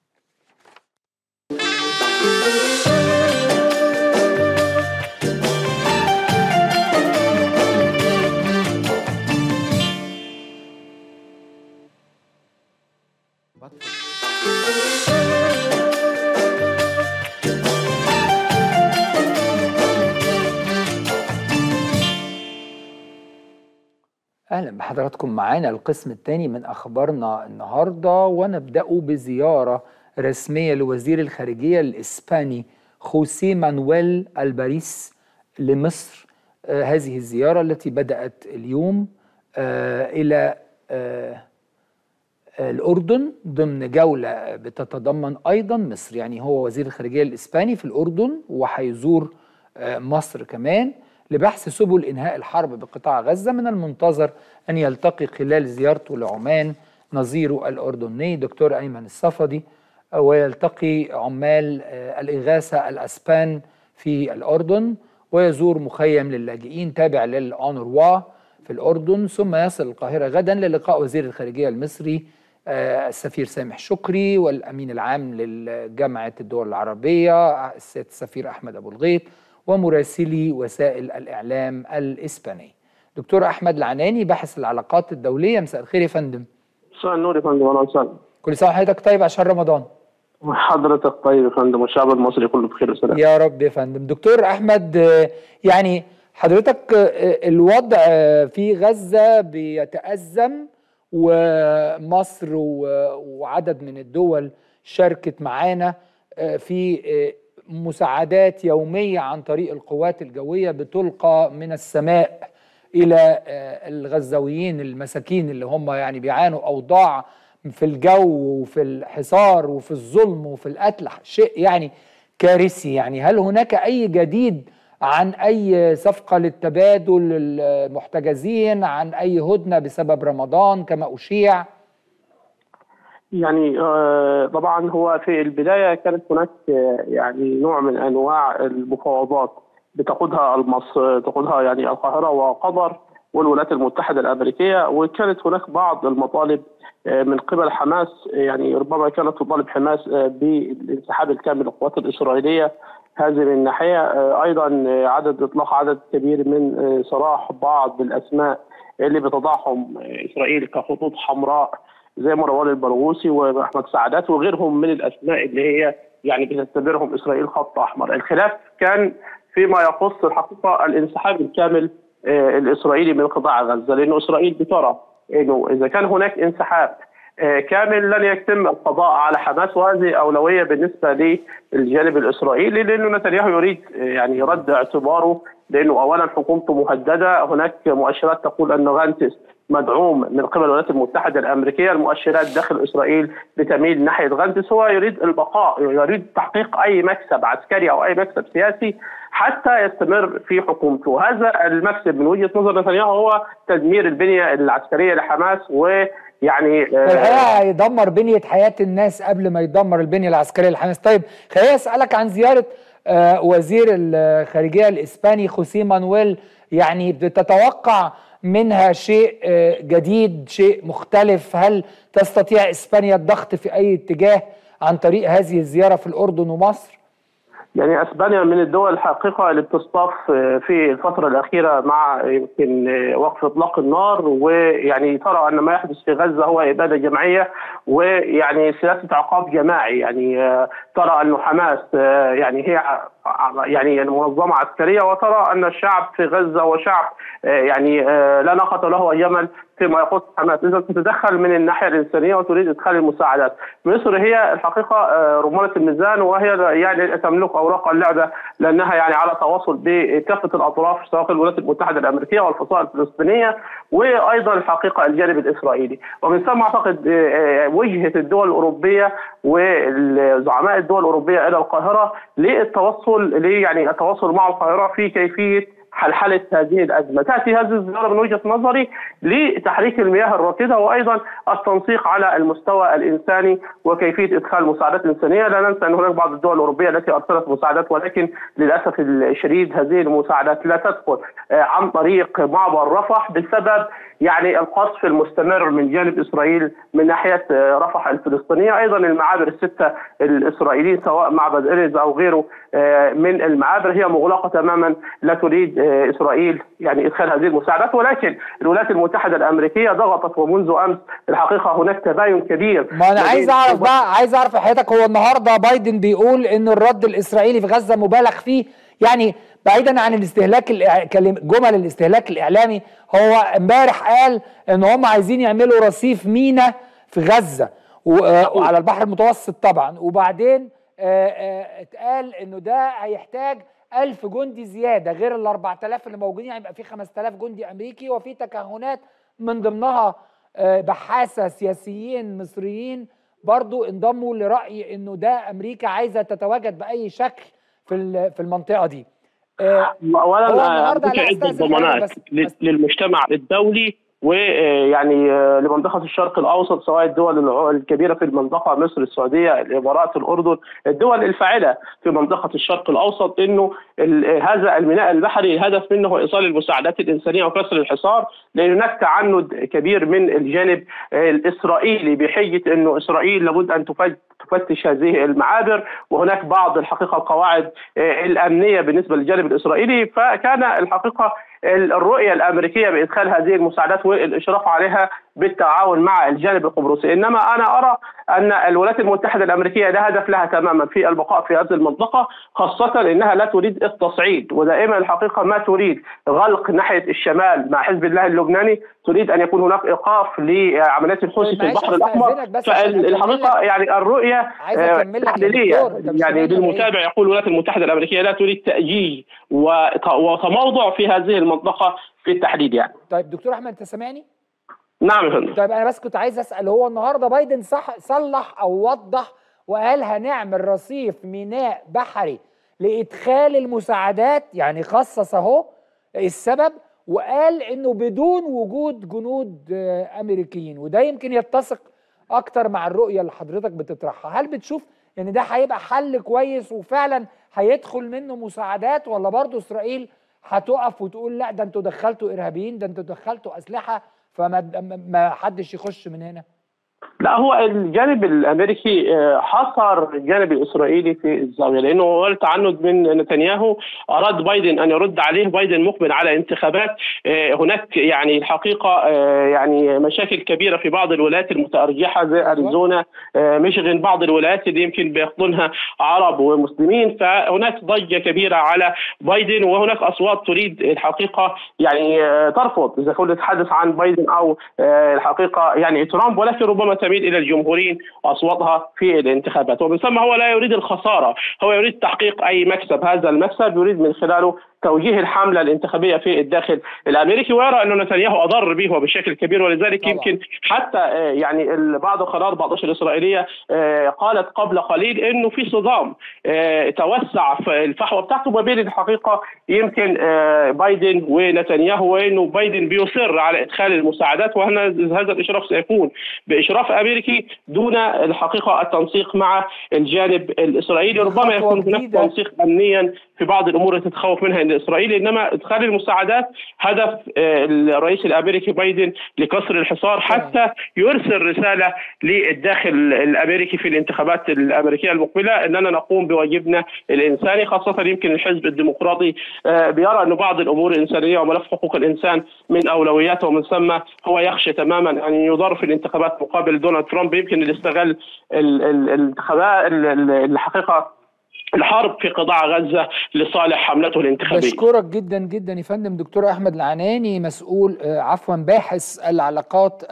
اهلا بحضراتكم معانا القسم الثاني من اخبارنا النهارده ونبداه بزياره رسميه لوزير الخارجيه الاسباني خوسيه مانويل الباريس لمصر آه هذه الزياره التي بدات اليوم آه الى آه الأردن ضمن جولة بتتضمن أيضا مصر يعني هو وزير الخارجية الإسباني في الأردن وهيزور آه، مصر كمان لبحث سبل إنهاء الحرب بقطاع غزة من المنتظر أن يلتقي خلال زيارته لعمان نظيره الأردني دكتور أيمن الصفدي آه، ويلتقي عمال آه، الإغاثة الأسبان في الأردن ويزور مخيم للاجئين تابع للأونروا في الأردن ثم يصل القاهرة غدا للقاء وزير الخارجية المصري آه، السفير سامح شكري والأمين العام لجامعة الدول العربية السيد السفير أحمد أبو الغيط ومراسلي وسائل الإعلام الإسباني دكتور أحمد العناني باحث العلاقات الدولية مساء الخير يا فندم مساء النور يا فندم اهلا وسهلا كل سنة وحضرتك طيب عشان رمضان حضرتك طيب يا فندم والشعب المصري كله بخير وسلام يا رب يا فندم دكتور احمد آه، يعني حضرتك آه، الوضع آه، في غزه بيتازم ومصر و- وعدد من الدول شاركت معانا آه، في آه، مساعدات يوميه عن طريق القوات الجويه بتلقى من السماء الى الغزاويين المساكين اللي هم يعني بيعانوا اوضاع في الجو وفي الحصار وفي الظلم وفي القتل شيء يعني كارثي يعني هل هناك اي جديد عن اي صفقه للتبادل المحتجزين عن اي هدنه بسبب رمضان كما اشيع يعني طبعا هو في البدايه كانت هناك يعني نوع من انواع المفاوضات بتقودها مصر تقودها يعني القاهره وقطر والولايات المتحده الامريكيه وكانت هناك بعض المطالب من قبل حماس يعني ربما كانت تطالب حماس بالانسحاب الكامل للقوات الاسرائيليه هذه من ناحيه ايضا عدد اطلاق عدد كبير من سراح بعض الاسماء اللي بتضعهم اسرائيل كخطوط حمراء زي مروان البرغوثي واحمد سعادات وغيرهم من الاسماء اللي هي يعني بتعتبرهم اسرائيل خط احمر، الخلاف كان فيما يخص الحقيقه الانسحاب الكامل الاسرائيلي من قطاع غزه لانه اسرائيل بترى انه اذا كان هناك انسحاب كامل لن يتم القضاء على حماس وهذه اولويه بالنسبه للجانب الاسرائيلي لانه نتنياهو يريد يعني رد اعتباره لانه اولا حكومته مهدده هناك مؤشرات تقول ان غانتس مدعوم من قبل الولايات المتحده الامريكيه المؤشرات داخل اسرائيل بتميل ناحيه غانتس هو يريد البقاء يريد تحقيق اي مكسب عسكري او اي مكسب سياسي حتى يستمر في حكومته هذا المكسب من وجهه نظر نتنياهو هو تدمير البنيه العسكريه لحماس و يعني الحقيقه هيدمر بنيه حياه الناس قبل ما يدمر البنيه العسكريه لحماس طيب خليني اسالك عن زياره وزير الخارجيه الاسباني خوسيه مانويل يعني بتتوقع منها شيء جديد شيء مختلف هل تستطيع اسبانيا الضغط في اي اتجاه عن طريق هذه الزياره في الاردن ومصر يعني اسبانيا من الدول الحقيقه اللي بتصطف في الفتره الاخيره مع يمكن وقف اطلاق النار ويعني ترى ان ما يحدث في غزه هو اباده جماعيه ويعني سياسه عقاب جماعي يعني ترى انه حماس يعني هي يعني منظمه عسكريه وترى ان الشعب في غزه هو شعب يعني لا ناقه له وجمل فيما يخص حماس اذا تتدخل من الناحيه الانسانيه وتريد ادخال المساعدات مصر هي الحقيقه رمانه الميزان وهي يعني تملك اوراق اللعبه لانها يعني على تواصل بكافه الاطراف سواء الولايات المتحده الامريكيه والفصائل الفلسطينيه وايضا الحقيقه الجانب الاسرائيلي ومن ثم اعتقد وجهه الدول الاوروبيه وزعماء الدول الاوروبيه الى القاهره للتوصل يعني التواصل مع القاهره في كيفيه حلحله هذه الازمه، تاتي هذه الزياره من وجهه نظري لتحريك المياه الراكده وايضا التنسيق على المستوى الانساني وكيفيه ادخال مساعدات انسانيه، لا ننسى ان هناك بعض الدول الاوروبيه التي ارسلت مساعدات ولكن للاسف الشديد هذه المساعدات لا تدخل عن طريق معبر رفح بسبب يعني القصف المستمر من جانب اسرائيل من ناحيه رفح الفلسطينيه، ايضا المعابر السته الاسرائيليين سواء معبد اريز او غيره من المعابر هي مغلقه تماما لا تريد اسرائيل يعني ادخال هذه المساعدات ولكن الولايات المتحده الامريكيه ضغطت ومنذ امس الحقيقه هناك تباين كبير ما انا عايز اعرف بقى عايز اعرف حضرتك هو النهارده بايدن بيقول ان الرد الاسرائيلي في غزه مبالغ فيه يعني بعيدا عن الاستهلاك جمل الاستهلاك الاعلامي هو امبارح قال ان هم عايزين يعملوا رصيف مينا في غزه وعلى البحر المتوسط طبعا وبعدين اتقال انه ده هيحتاج ألف جندي زيادة غير ال 4000 اللي موجودين هيبقى في 5000 جندي أمريكي وفي تكهنات من ضمنها بحاثة سياسيين مصريين برضو انضموا لرأي إنه ده أمريكا عايزة تتواجد بأي شكل في في المنطقة دي. اولا عده ضمانات للمجتمع الدولي ويعني لمنطقة الشرق الأوسط سواء الدول الكبيرة في المنطقة مصر السعودية الإمارات الأردن الدول الفاعلة في منطقة الشرق الأوسط أنه هذا الميناء البحري الهدف منه هو إيصال المساعدات الإنسانية وكسر الحصار لأن هناك تعنت كبير من الجانب الإسرائيلي بحجة أنه إسرائيل لابد أن تفتش هذه المعابر وهناك بعض الحقيقة القواعد الأمنية بالنسبة للجانب الإسرائيلي فكان الحقيقة الرؤية الأمريكية بإدخال هذه المساعدات والإشراف عليها بالتعاون مع الجانب القبرصي انما انا ارى ان الولايات المتحده الامريكيه لا هدف لها تماما في البقاء في هذه المنطقه خاصه انها لا تريد التصعيد ودائما الحقيقه ما تريد غلق ناحيه الشمال مع حزب الله اللبناني تريد ان يكون هناك ايقاف لعمليات الحوثي في البحر الاحمر فالحقيقه يعني الرؤيه تحليليه يعني للمتابع يقول الولايات المتحده الامريكيه لا تريد تاجيج وتموضع في هذه المنطقه في التحديد يعني طيب دكتور احمد انت سامعني؟ نعم يا فندم طيب انا بس كنت عايز اسال هو النهارده بايدن صح صلح او وضح وقال هنعمل رصيف ميناء بحري لادخال المساعدات يعني خصص اهو السبب وقال انه بدون وجود جنود امريكيين وده يمكن يتسق اكتر مع الرؤيه اللي حضرتك بتطرحها هل بتشوف ان ده هيبقى حل كويس وفعلا هيدخل منه مساعدات ولا برضه اسرائيل هتقف وتقول لا ده انتوا دخلتوا ارهابيين ده انتوا دخلتوا اسلحه فما ما حدش يخش من هنا لا هو الجانب الامريكي حصر الجانب الاسرائيلي في الزاويه لانه هو التعنت من نتنياهو اراد بايدن ان يرد عليه بايدن مقبل على انتخابات هناك يعني الحقيقه يعني مشاكل كبيره في بعض الولايات المتارجحه زي اريزونا ميشيغان بعض الولايات اللي يمكن بيحضنها عرب ومسلمين فهناك ضجه كبيره على بايدن وهناك اصوات تريد الحقيقه يعني ترفض اذا كنت تتحدث عن بايدن او الحقيقه يعني ترامب ولكن ربما تميل الى الجمهوريين واصواتها في الانتخابات ومن ثم هو لا يريد الخساره هو يريد تحقيق اي مكسب هذا المكسب يريد من خلاله توجيه الحمله الانتخابيه في الداخل الامريكي ويرى انه نتنياهو اضر به بشكل كبير ولذلك طبعا. يمكن حتى يعني بعض قرار بعض الاسرائيليه قالت قبل قليل انه في صدام توسع في الفحوى بتاعته ما بين الحقيقه يمكن بايدن ونتنياهو وانه بايدن بيصر على ادخال المساعدات وهنا هذا الاشراف سيكون باشراف امريكي دون الحقيقه التنسيق مع الجانب الاسرائيلي ربما يكون هناك تنسيق امنيا في بعض الامور التي تتخوف منها اسرائيل انما ادخال المساعدات هدف الرئيس الامريكي بايدن لكسر الحصار حتى يرسل رساله للداخل الامريكي في الانتخابات الامريكيه المقبله اننا نقوم بواجبنا الانساني خاصه يمكن الحزب الديمقراطي بيرى انه بعض الامور الانسانيه وملف حقوق الانسان من اولوياته ومن ثم هو يخشى تماما ان يضر في الانتخابات مقابل دونالد ترامب يمكن اللي استغل الانتخابات الحقيقه الحرب في قطاع غزه لصالح حملته الانتخابيه. بشكرك جدا جدا يا فندم دكتور احمد العناني مسؤول عفوا باحث العلاقات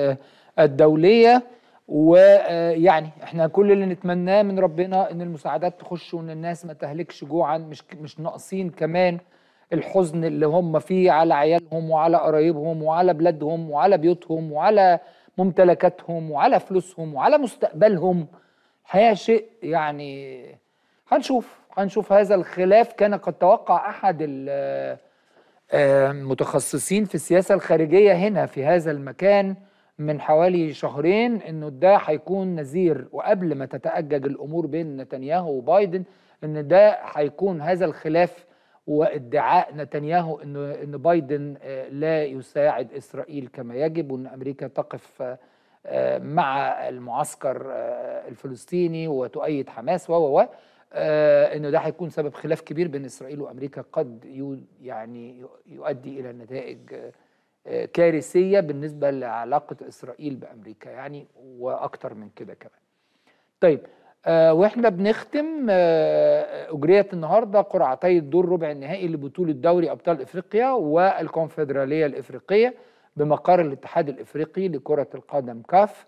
الدوليه ويعني احنا كل اللي نتمناه من ربنا ان المساعدات تخش وان الناس ما تهلكش جوعا مش مش ناقصين كمان الحزن اللي هم فيه على عيالهم وعلى قرايبهم وعلى بلادهم وعلى بيوتهم وعلى ممتلكاتهم وعلى فلوسهم وعلى مستقبلهم الحقيقه شيء يعني هنشوف هنشوف هذا الخلاف كان قد توقع احد المتخصصين في السياسه الخارجيه هنا في هذا المكان من حوالي شهرين انه ده هيكون نذير وقبل ما تتأجج الامور بين نتنياهو وبايدن ان ده هيكون هذا الخلاف وادعاء نتنياهو انه ان بايدن لا يساعد اسرائيل كما يجب وان امريكا تقف مع المعسكر الفلسطيني وتؤيد حماس و و آه انه ده هيكون سبب خلاف كبير بين اسرائيل وامريكا قد يو يعني يؤدي الى نتائج آه كارثيه بالنسبه لعلاقه اسرائيل بامريكا يعني واكتر من كده كمان. طيب آه واحنا بنختم اجريت النهارده قرعتي الدور ربع النهائي لبطوله دوري ابطال افريقيا والكونفدراليه الافريقيه بمقر الاتحاد الافريقي لكره القدم كاف.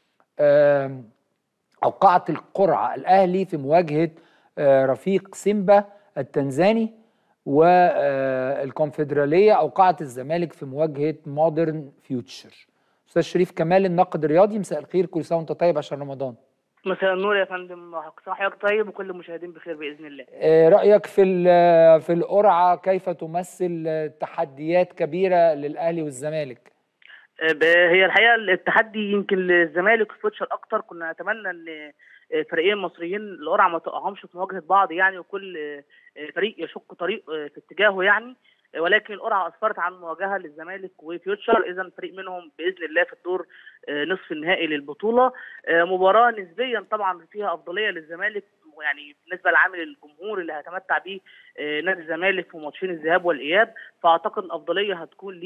اوقعت القرعه الاهلي في مواجهه رفيق سيمبا التنزاني والكونفدراليه اوقعت الزمالك في مواجهه مودرن فيوتشر استاذ شريف كمال الناقد الرياضي مساء الخير كل سنه وانت طيب عشان رمضان مساء النور يا فندم صباحك طيب وكل المشاهدين بخير باذن الله رايك في في القرعه كيف تمثل تحديات كبيره للاهلي والزمالك هي الحقيقه التحدي يمكن للزمالك وفوتشر اكتر كنا نتمنى ان فريقين مصريين القرعه ما تقعهمش في مواجهه بعض يعني وكل فريق يشق طريق في اتجاهه يعني ولكن القرعه اسفرت عن مواجهه للزمالك وفيوتشر اذا فريق منهم باذن الله في الدور نصف النهائي للبطوله مباراه نسبيا طبعا فيها افضليه للزمالك يعني بالنسبه لعامل الجمهور اللي هيتمتع بيه نادي الزمالك في ماتشين الذهاب والاياب فاعتقد الافضليه هتكون ليه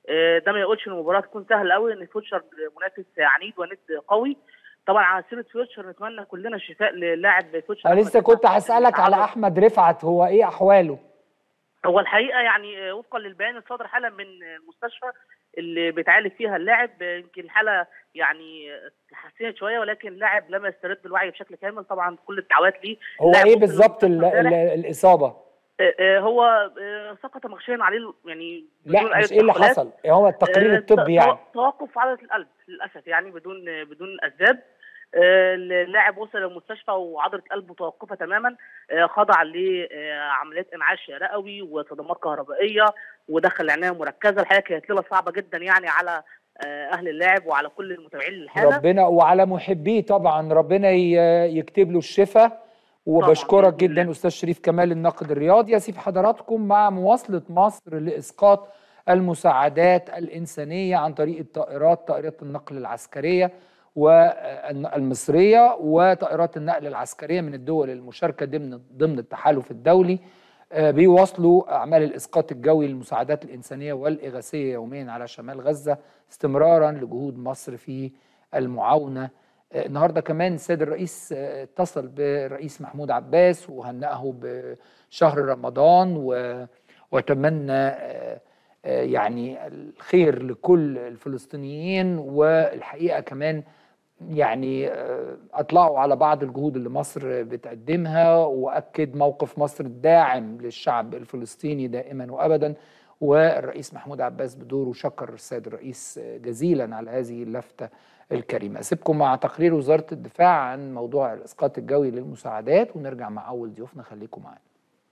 آه، ده ما يقولش ان المباراه تكون سهله قوي ان فيوتشر منافس عنيد وند قوي طبعا على سيره فيوتشر نتمنى كلنا الشفاء للاعب فيوتشر انا أحمد لسه كنت رفعت. هسالك على تعرض- احمد رفعت هو ايه احواله هو الحقيقه يعني آه، وفقا للبيان الصادر حالا من آه، المستشفى اللي بيتعالج فيها اللاعب آه، يمكن الحاله يعني آه، تحسنت شويه ولكن اللاعب لم يسترد الوعي بشكل كامل طبعا كل الدعوات ليه هو اللاعب ايه وصل بالظبط ال- للمستشفى ال- امبارح. الاصابه آه، آه، هو آه، سقط مغشيا عليه يعني بدون لا أي مش ايه اللي تدخلات. حصل إيه هو التقرير آه، الطبي تو- يعني توقف عضله القلب للاسف يعني بدون بدون اسباب آه، اللاعب وصل للمستشفى وعضله قلبه متوقفه تماما آه، خضع لعمليات انعاش رئوي وصدمات كهربائيه ودخل عنايه مركزه الحقيقه كانت ليله صعبه جدا يعني على آه، اهل اللاعب وعلى كل المتابعين للحاله ربنا وعلى محبيه طبعا ربنا ي- يكتب له الشفاء وبشكرك بإذن جدا الله. استاذ شريف كمال الناقد الرياضي يسيب حضراتكم مع مواصله مصر لاسقاط المساعدات الانسانيه عن طريق الطائرات طائرات النقل العسكريه والمصريه وطائرات النقل العسكريه من الدول المشاركه ضمن ضمن التحالف الدولي آه، بيواصلوا اعمال الاسقاط الجوي للمساعدات الانسانيه والاغاثيه يوميا على شمال غزه استمرارا لجهود مصر في المعاونه آه، النهارده كمان السيد الرئيس آه، اتصل بالرئيس محمود عباس وهنأه بشهر رمضان و- وتمنى آه، آه، يعني الخير لكل الفلسطينيين والحقيقه كمان يعني آه، اطلعوا على بعض الجهود اللي مصر بتقدمها واكد موقف مصر الداعم للشعب الفلسطيني دائما وابدا والرئيس محمود عباس بدوره شكر السيد الرئيس جزيلا على هذه اللفته الكريمه اسيبكم مع تقرير وزاره الدفاع عن موضوع الاسقاط الجوي للمساعدات ونرجع مع اول ضيوفنا خليكم معانا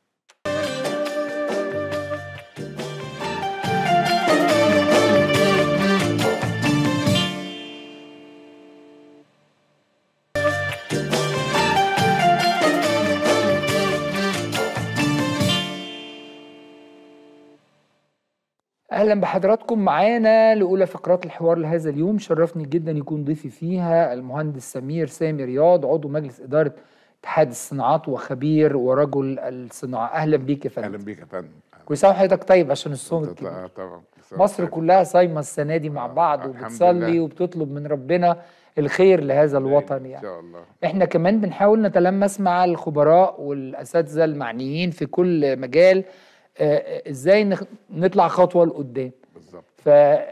اهلا بحضراتكم معانا لاولى فقرات الحوار لهذا اليوم شرفني جدا يكون ضيفي فيها المهندس سمير سامي رياض عضو مجلس اداره اتحاد الصناعات وخبير ورجل الصناعه اهلا بيك يا اهلا فندم بيك يا فندم كل سنه وحضرتك طيب عشان الصوم أنت الكبير طبعا طبعا مصر كلها صايمه السنه دي مع آه، بعض الحمد وبتصلي لله. وبتطلب من ربنا الخير لهذا الوطن ان يعني شاء الله احنا كمان بنحاول نتلمس مع الخبراء والاساتذه المعنيين في كل مجال آه، آه، ازاي نخ- نطلع خطوه لقدام بالظبط ف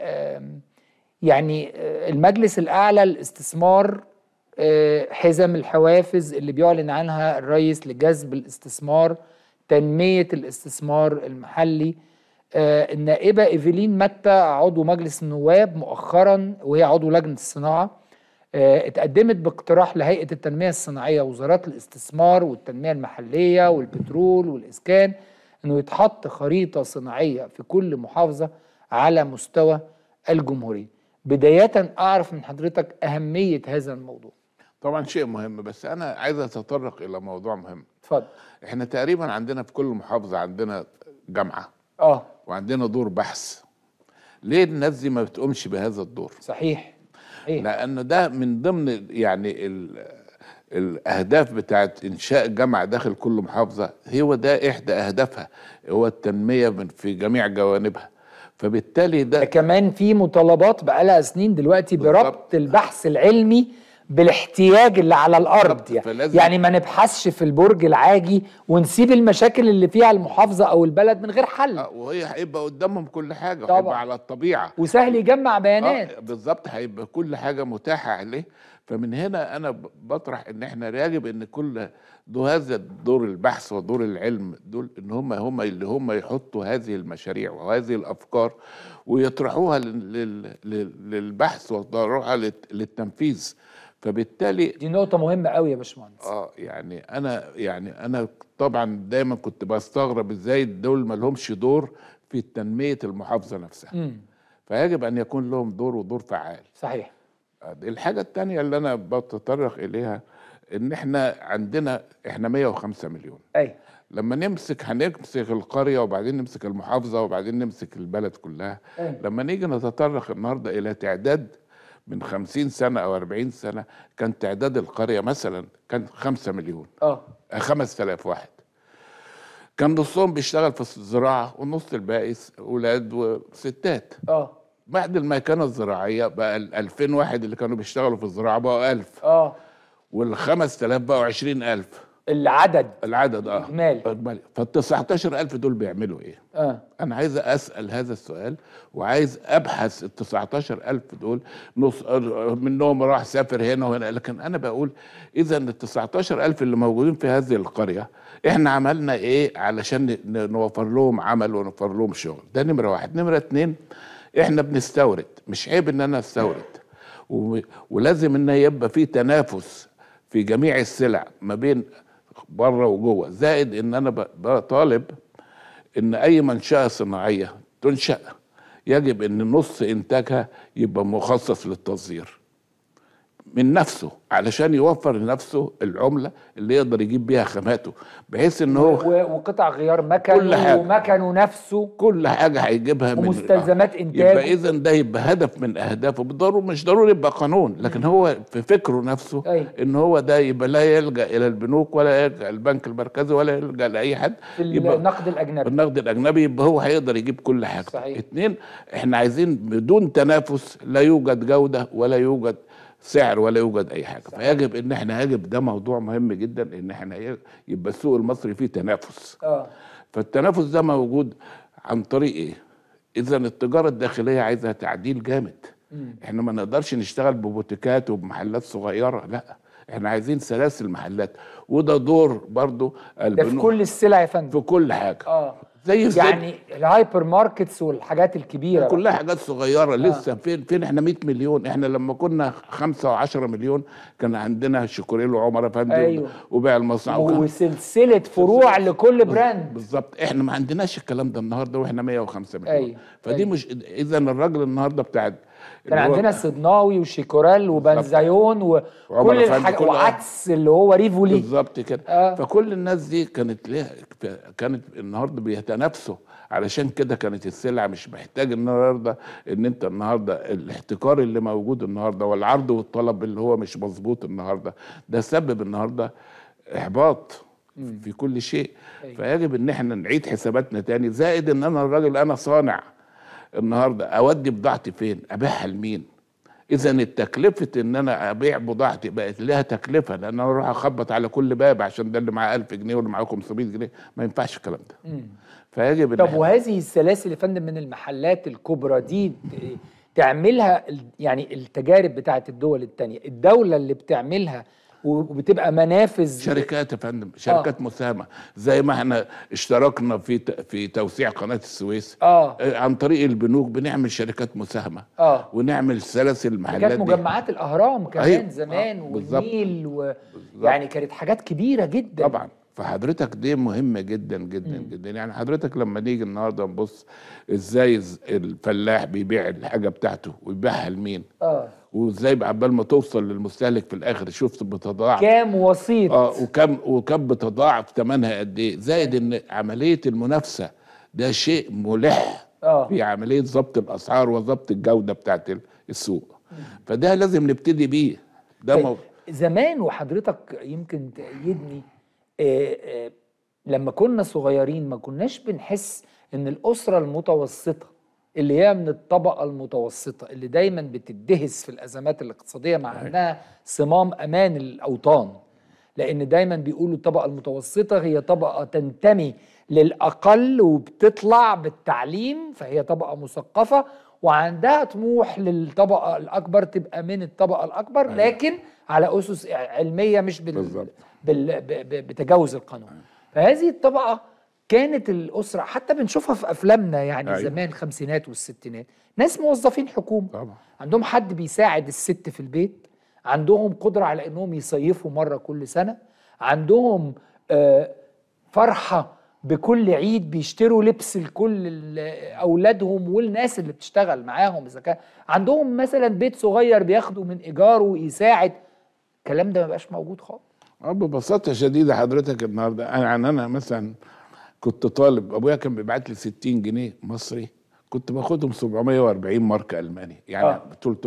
آم، يعني آه، المجلس الاعلى للاستثمار آه، حزم الحوافز اللي بيعلن عنها الرئيس لجذب الاستثمار تنميه الاستثمار المحلي آه، النائبه ايفلين متى عضو مجلس النواب مؤخرا وهي عضو لجنه الصناعه آه، اتقدمت باقتراح لهيئه التنميه الصناعيه وزارات الاستثمار والتنميه المحليه والبترول والاسكان انه يتحط خريطه صناعيه في كل محافظه على مستوى الجمهوريه. بدايه اعرف من حضرتك اهميه هذا الموضوع. طبعا شيء مهم بس انا عايز اتطرق الى موضوع مهم اتفضل. احنا تقريبا عندنا في كل محافظه عندنا جامعه اه وعندنا دور بحث ليه الناس دي ما بتقومش بهذا الدور صحيح. صحيح. لان ده من ضمن يعني ال الاهداف بتاعت انشاء جامعه داخل كل محافظه هو ده احدى اهدافها هو التنميه من في جميع جوانبها فبالتالي ده ده كمان في مطالبات بقالها سنين دلوقتي بربط بالظبط. البحث العلمي بالاحتياج اللي على الارض بالظبط، يعني. فلازم- يعني ما نبحثش في البرج العاجي ونسيب المشاكل اللي فيها المحافظه او البلد من غير حل آه، وهي هيبقى قدامهم كل حاجه طبعا. وهيبقى على الطبيعه وسهل يجمع بيانات آه بالظبط هيبقى كل حاجه متاحه عليه فمن هنا انا ب- بطرح ان احنا يجب ان كل دو هذا دور البحث ودور العلم دول ان هم هم اللي هم يحطوا هذه المشاريع وهذه الافكار ويطرحوها لل- لل- لل- للبحث ويطرحوها للت- للتنفيذ فبالتالي دي نقطه مهمه قوي يا باشمهندس اه يعني انا يعني انا طبعا دايما كنت بستغرب ازاي دول ما لهمش دور في تنميه المحافظه نفسها امم فيجب ان يكون لهم دور ودور فعال صحيح الحاجة التانية اللي أنا بتطرق إليها إن إحنا عندنا إحنا 105 مليون ايوه لما نمسك هنمسك القرية وبعدين نمسك المحافظة وبعدين نمسك البلد كلها أيوة. لما نيجي نتطرق النهاردة إلى تعداد من 50 سنة أو 40 سنة كان تعداد القرية مثلا كان 5 مليون اه آه، 5000 واحد كان نصهم بيشتغل في الزراعه والنص الباقي س- اولاد وستات اه بعد الميكنه الزراعيه بقى ال 2000 واحد اللي كانوا بيشتغلوا في الزراعه بقوا 1000 اه وال 5000 بقوا 20000 العدد العدد اه إجمالي. اجمالي فال 19000 دول بيعملوا ايه؟ اه انا عايز اسال هذا السؤال وعايز ابحث ال 19000 دول نص منهم راح سافر هنا وهنا لكن انا بقول اذا ال 19000 اللي موجودين في هذه القريه احنا عملنا ايه علشان ن- نوفر لهم عمل ونوفر لهم شغل ده نمره واحد نمره اتنين احنا بنستورد مش عيب ان انا استورد و- ولازم ان يبقى في تنافس في جميع السلع ما بين بره وجوه زائد ان انا ب- بطالب ان اي منشاه صناعيه تنشا يجب ان نص انتاجها يبقى مخصص للتصدير من نفسه علشان يوفر لنفسه العمله اللي يقدر يجيب بيها خاماته بحيث ان هو و- وقطع غيار مكن كل حاجة. ومكنه نفسه كل حاجه هيجيبها من ومستلزمات آه. إنتاجه. يبقى اذا ده يبقى هدف من اهدافه بالضروره مش ضروري يبقى قانون لكن هو في فكره نفسه أيوة. ان هو ده يبقى لا يلجا الى البنوك ولا يلجا البنك المركزي ولا يلجا لاي حد في يبقى النقد الاجنبي النقد الاجنبي يبقى هو هيقدر يجيب كل حاجه صحيح. اتنين احنا عايزين بدون تنافس لا يوجد جوده ولا يوجد سعر ولا يوجد اي حاجه صحيح. فيجب ان احنا يجب ده موضوع مهم جدا ان احنا ي- يبقى السوق المصري فيه تنافس اه فالتنافس ده موجود عن طريق ايه اذا التجاره الداخليه عايزه تعديل جامد احنا ما نقدرش نشتغل ببوتيكات وبمحلات صغيره لا احنا عايزين سلاسل محلات وده دور برضو ده في البنوك كل السلع يا فندم في كل حاجه اه زي الزيت. يعني الهايبر ماركتس والحاجات الكبيره بقى. كلها حاجات صغيره لسه فين فين احنا 100 مليون احنا لما كنا 5 و10 مليون كان عندنا شكوريل وعمر افندي أيوة. وبيع المصنع وكان وسلسله فروع لكل براند بالظبط احنا ما عندناش الكلام ده النهارده واحنا 105 مليون أيوة. فدي أيوة. مش اذا الراجل النهارده بتاع كان عندنا صدناوي وشيكورال وبنزايون وعمر وكل أفندي، الحاجات كل- وعدس اللي هو ريفولي بالظبط كده آه. فكل الناس دي كانت ليها كانت النهارده بيتنافسوا علشان كده كانت السلعه مش محتاج النهارده ان انت النهارده الاحتكار اللي موجود النهارده والعرض والطلب اللي هو مش مظبوط النهارده ده سبب النهارده احباط في كل شيء فيجب ان احنا نعيد حساباتنا تاني زائد ان انا الراجل انا صانع النهارده اودي بضاعتي فين ابيعها لمين اذا التكلفه ان انا ابيع بضاعتي بقت لها تكلفه لان انا اروح اخبط على كل باب عشان ده اللي معاه 1000 جنيه واللي معاه 500 جنيه ما ينفعش الكلام ده فيجب ان طب إحنا- وهذه السلاسل يا فندم من المحلات الكبرى دي ت- تعملها ال- يعني التجارب بتاعت الدول التانية الدولة اللي بتعملها وبتبقى منافذ شركات يا فندم شركات آه. مساهمه زي ما احنا اشتركنا في ت- في توسيع قناه السويس اه آه، عن طريق البنوك بنعمل شركات مساهمه اه ونعمل سلاسل المحلات كانت دي مجمعات الاهرام كمان أيوة. زمان آه، بالظبط. والنيل و... يعني كانت حاجات كبيرة جدا طبعا فحضرتك دي مهمة جدا جدا مم. جدا يعني حضرتك لما نيجي النهارده نبص ازاي الز- الفلاح بيبيع الحاجة بتاعته ويبيعها لمين اه وازاي عبال ما توصل للمستهلك في الاخر شفت بتضاعف كام وسيط اه وكم وكم بتضاعف ثمنها قد ايه زائد ان عملية المنافسة ده شيء ملح اه في عملية ضبط الاسعار وضبط الجودة بتاعت ال- السوق فده لازم نبتدي بيه ده طيب، مو... زمان وحضرتك يمكن تأيدني آه، آه، لما كنا صغيرين ما كناش بنحس ان الأسرة المتوسطة اللي هي من الطبقة المتوسطة اللي دايما بتدهس في الأزمات الاقتصادية مع أنها صمام أمان الأوطان لأن دايما بيقولوا الطبقة المتوسطة هي طبقة تنتمي للأقل وبتطلع بالتعليم فهي طبقة مثقفة وعندها طموح للطبقة الأكبر تبقى من الطبقة الأكبر لكن على أسس علمية مش بال... بالظبط. بال... ب... ب... بتجاوز القانون فهذه الطبقة كانت الأسرة حتى بنشوفها في أفلامنا يعني أيوة. زمان الخمسينات والستينات ناس موظفين حكومة طبعا عندهم حد بيساعد الست في البيت عندهم قدرة على انهم يصيفوا مرة كل سنة عندهم آه، فرحة بكل عيد بيشتروا لبس لكل ال- اولادهم والناس اللي بتشتغل معاهم اذا كان عندهم مثلا بيت صغير بياخدوا من ايجاره يساعد الكلام ده ما بقاش موجود خالص اه ببساطة شديدة حضرتك النهارده انا يعني انا مثلا كنت طالب ابويا كان بيبعت لي 60 جنيه مصري كنت باخدهم 740 ماركة الماني يعني آه. آه.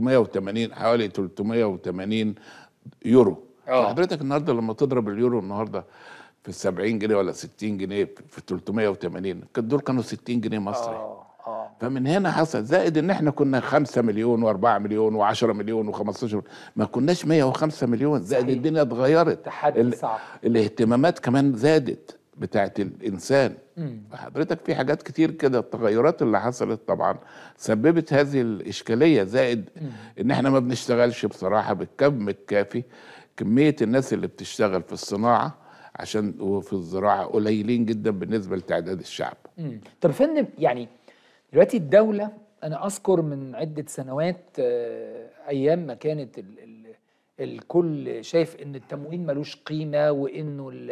380 حوالي 380 يورو آه. فحضرتك النهارده لما تضرب اليورو النهارده في ال 70 جنيه ولا 60 جنيه في 380 كان دول كانوا 60 جنيه مصري اه اه فمن هنا حصل زائد ان احنا كنا 5 مليون و4 مليون و10 مليون و15 ما كناش 105 مليون زائد صحيح. الدنيا اتغيرت تحدي ال- صعب. الاهتمامات كمان زادت بتاعت الانسان فحضرتك في حاجات كتير كده التغيرات اللي حصلت طبعا سببت هذه الاشكاليه زائد ان احنا ما بنشتغلش بصراحه بالكم الكافي كميه الناس اللي بتشتغل في الصناعه عشان وفي الزراعه قليلين جدا بالنسبه لتعداد الشعب مم. طب يا فندم يعني دلوقتي الدولة أنا أذكر من عدة سنوات آه، أيام ما كانت ال ال الكل شايف إن التموين ملوش قيمة وإنه ال-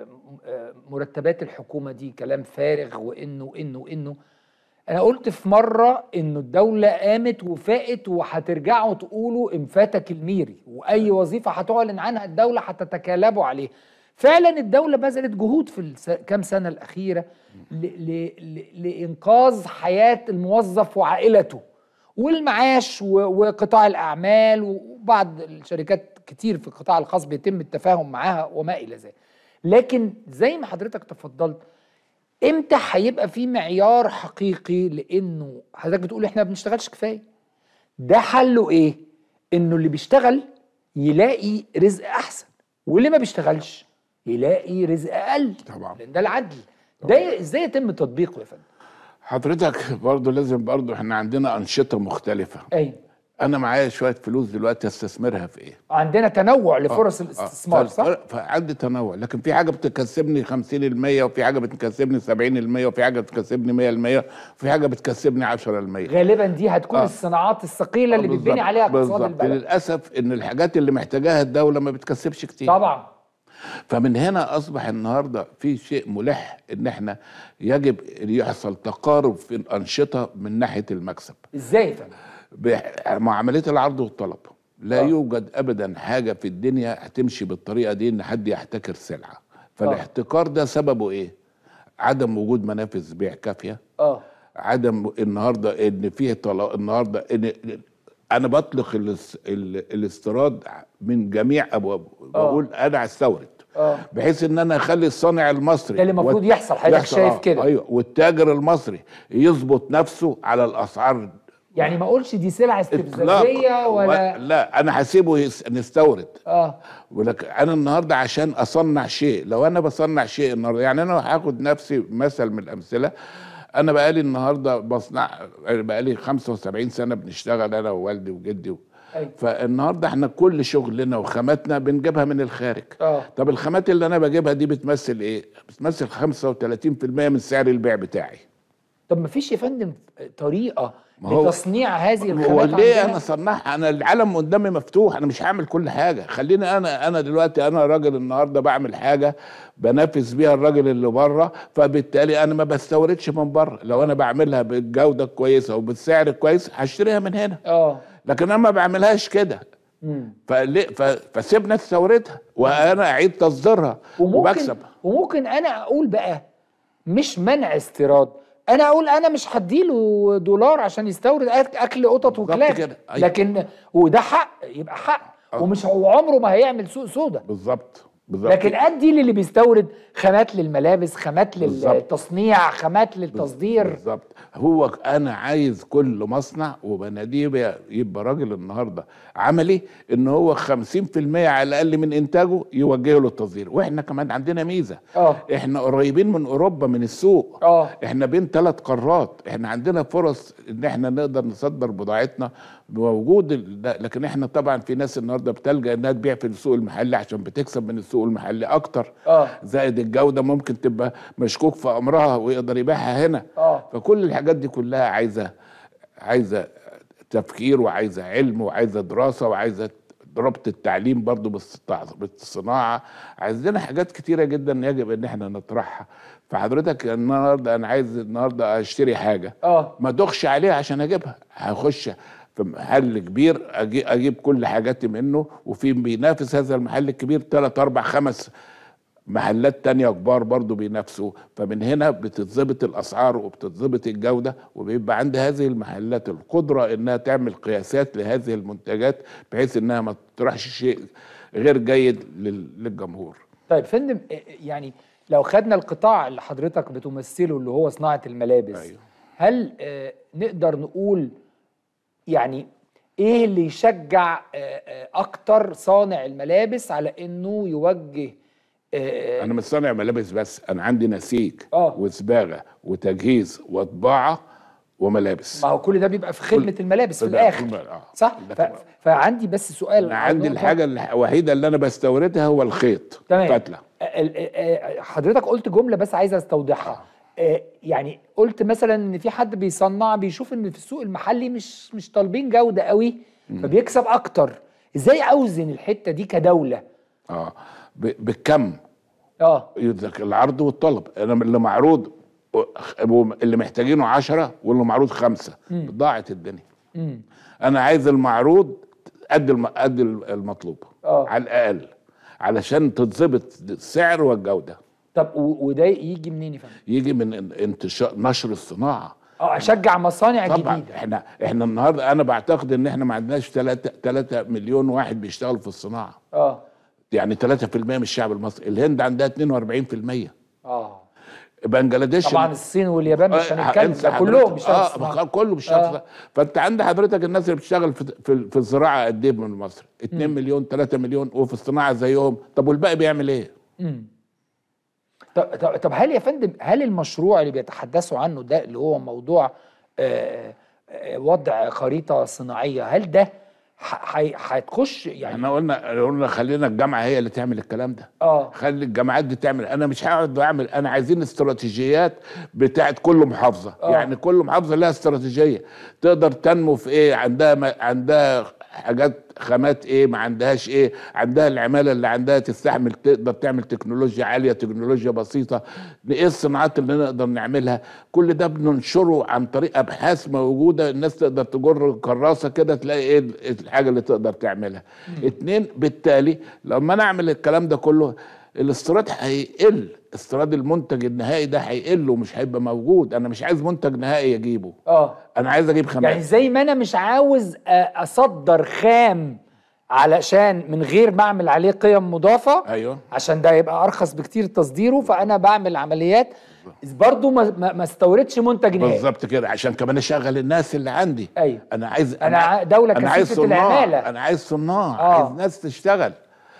آه، مرتبات الحكومة دي كلام فارغ وإنه وإنه وإنه أنا قلت في مرة إنه الدولة قامت وفاقت وهترجعوا تقولوا إنفاتك الميري وأي وظيفة هتعلن عنها الدولة هتتكالبوا عليها فعلا الدولة بذلت جهود في الس- كام سنة الأخيرة ل ل ل لإنقاذ حياة الموظف وعائلته والمعاش و- وقطاع الأعمال وبعض الشركات كتير في القطاع الخاص بيتم التفاهم معاها وما إلى ذلك لكن زي ما حضرتك تفضلت امتى هيبقى في معيار حقيقي لانه حضرتك بتقول احنا ما بنشتغلش كفايه ده حله ايه انه اللي بيشتغل يلاقي رزق احسن واللي ما بيشتغلش يلاقي رزق اقل طبعا. لان ده العدل ده ازاي يتم تطبيقه يا فندم حضرتك برضو لازم برضو احنا عندنا انشطه مختلفه ايوه انا معايا شويه فلوس دلوقتي استثمرها في ايه عندنا تنوع لفرص آه، الاستثمار آه. صح فالفرق- فعندي تنوع لكن في حاجه بتكسبني 50% وفي حاجه بتكسبني 70% وفي حاجه بتكسبني 100% وفي حاجه بتكسبني 10% غالبا دي هتكون آه. الصناعات الثقيله اللي بالظبط، بيتبني عليها اقتصاد بالظبط. البلد للاسف ان الحاجات اللي محتاجاها الدوله ما بتكسبش كتير طبعا فمن هنا اصبح النهارده في شيء ملح ان احنا يجب ان يحصل تقارب في الانشطه من ناحيه المكسب ازاي يا فندم بمعاملات العرض والطلب لا آه. آه. يوجد ابدا حاجه في الدنيا هتمشي بالطريقه دي ان حد يحتكر سلعه فالاحتكار ده سببه ايه عدم وجود منافذ بيع كافيه اه عدم النهارده ان فيه طلاق النهارده ان انا بطلق الاس- ال- الاستيراد من جميع ابوابه بقول انا هستورد اه بحيث ان انا اخلي الصانع المصري ده اللي المفروض والت- يحصل، حضرتك يحصل، شايف آه، كده. ايوه والتاجر المصري يظبط نفسه على الاسعار يعني ما اقولش دي سلعه استفزازيه إطلاق. ولا لا انا هسيبه يس- نستورد اه ولكن انا النهارده عشان اصنع شيء لو انا بصنع شيء النهارده يعني انا هاخد نفسي مثل من الامثله انا بقالي النهارده بصنع بقالي 75 سنه بنشتغل انا ووالدي وجدي و... أيوة. فالنهارده احنا كل شغلنا وخاماتنا بنجيبها من الخارج اه طب الخامات اللي انا بجيبها دي بتمثل ايه بتمثل 35% من سعر البيع بتاعي طب ما فيش يا فندم طريقه ما هو- لتصنيع هذه هو الخامات ليه عندنا؟ انا صنعها انا العالم قدامي مفتوح انا مش هعمل كل حاجه خليني انا انا دلوقتي انا راجل النهارده بعمل حاجه بنافس بيها الراجل اللي بره فبالتالي انا ما بستوردش من بره لو انا بعملها بالجوده الكويسه وبالسعر الكويس هشتريها من هنا اه لكن انا ما بعملهاش كده مم. فليه ف- فسيبنا استوردها وانا اعيد تصديرها وممكن وبكسب وممكن انا اقول بقى مش منع استيراد انا اقول انا مش هديله دولار عشان يستورد أك- اكل قطط بالظبط وكلاب كده، أيوة. لكن وده حق يبقى حق ومش هو عمره ما هيعمل سوق سودا بالظبط بالظبط لكن ادي للي بيستورد خامات للملابس خامات بالظبط. للتصنيع خامات للتصدير بالظبط هو انا عايز كل مصنع وبناديه يبقى, يبقى راجل النهارده عملي ان هو 50% على الاقل من انتاجه يوجهه للتصدير واحنا كمان عندنا ميزه اه احنا قريبين من اوروبا من السوق اه احنا بين ثلاث قارات احنا عندنا فرص ان احنا نقدر نصدر بضاعتنا بوجود ال- ده. لكن احنا طبعا في ناس النهارده بتلجا انها تبيع في السوق المحلي عشان بتكسب من السوق المحلي اكتر اه زائد الجوده ممكن تبقى مشكوك في امرها ويقدر يبيعها هنا اه فكل الحاجات دي كلها عايزه عايزه تفكير وعايزه علم وعايزه دراسه وعايزه ربط التعليم برضو بالصناعة- بالصناعه عايزين حاجات كتيره جدا يجب ان احنا نطرحها فحضرتك النهارده انا عايز النهارده اشتري حاجه اه ما ادخش عليها عشان اجيبها هخش في محل كبير أجي- اجيب كل حاجاتي منه وفي بينافس هذا المحل الكبير ثلاث اربع خمس محلات تانية كبار برضو بينافسوا فمن هنا بتتظبط الاسعار وبتتظبط الجوده وبيبقى عند هذه المحلات القدره انها تعمل قياسات لهذه المنتجات بحيث انها ما تطرحش شيء غير جيد لل- للجمهور طيب فندم آه، يعني لو خدنا القطاع اللي حضرتك بتمثله اللي هو صناعه الملابس أيوه. هل آه، نقدر نقول يعني ايه اللي يشجع آه، آه، اكتر صانع الملابس على انه يوجه آه، انا مش صانع ملابس بس انا عندي نسيج آه. وصباغه وتجهيز وطباعه وملابس ما هو كل ده بيبقى في خدمه الملابس في ده الاخر كل- آه. صح ده ف... كله. فعندي بس سؤال انا عايز عندي نقطة. الحاجه الوحيده اللي انا بستوردها هو الخيط تمام فتله ال- ال- آه، حضرتك قلت جمله بس عايز استوضحها آه، يعني قلت مثلا ان في حد بيصنع بيشوف ان في السوق المحلي مش مش طالبين جوده قوي فبيكسب اكتر ازاي اوزن الحته دي كدوله اه ب- بالكم اه يدرك العرض والطلب انا اللي معروض و- اللي محتاجينه عشرة واللي معروض خمسة ضاعت الدنيا مم. انا عايز المعروض قد الم... قد المطلوب آه. على الاقل علشان تتظبط السعر والجوده طب و- وده يجي منين يا فندم؟ يجي من ان- انتشار نشر الصناعه اه اشجع مصانع طبعا جديده احنا احنا النهارده انا بعتقد ان احنا ما عندناش 3 3 مليون واحد بيشتغل في الصناعه اه يعني 3% من الشعب المصري الهند عندها 42% اه بنجلاديش طبعا الصين واليابان مش آه، هنتكلم انسى ده حضرتك. كلهم بيشتغلوا في اه الصناعة. كله بيشتغل آه. آه. فانت عند حضرتك الناس اللي بتشتغل في في, في الزراعه قد ايه من مصر 2 مليون 3 مليون وفي الصناعه زيهم طب والباقي بيعمل ايه مم. طب طب طب هل يا فندم هل المشروع اللي بيتحدثوا عنه ده اللي هو موضوع آه، آه، وضع خريطة صناعية هل ده ح- هي- هتخش يعني احنا قلنا قلنا خلينا الجامعه هي اللي تعمل الكلام ده اه خلي الجامعات دي تعمل انا مش هقعد اعمل انا عايزين استراتيجيات بتاعت كل محافظه آه. يعني كل محافظه لها استراتيجيه تقدر تنمو في ايه عندها ما عندها حاجات خامات ايه ما عندهاش ايه عندها العماله اللي عندها تستحمل تقدر تعمل تكنولوجيا عاليه تكنولوجيا بسيطه ايه الصناعات اللي نقدر نعملها كل ده بننشره عن طريق ابحاث موجوده الناس تقدر تجر كراسه كده تلاقي ايه الحاجه اللي تقدر تعملها اتنين بالتالي لما انا اعمل الكلام ده كله الاستيراد هيقل استيراد المنتج النهائي ده هيقل ومش هيبقى موجود انا مش عايز منتج نهائي اجيبه اه انا عايز اجيب خامات يعني زي ما انا مش عاوز آه، اصدر خام علشان من غير ما اعمل عليه قيم مضافة ايوه عشان ده يبقى ارخص بكتير تصديره فانا بعمل عمليات برضو ما, ما ما استوردش منتج نهائي بالظبط كده عشان كمان اشغل الناس اللي عندي ايوه انا عايز أنا ع- دولة انا عايز كثيفة صناع العمالة. انا عايز صناع آه. عايز ناس تشتغل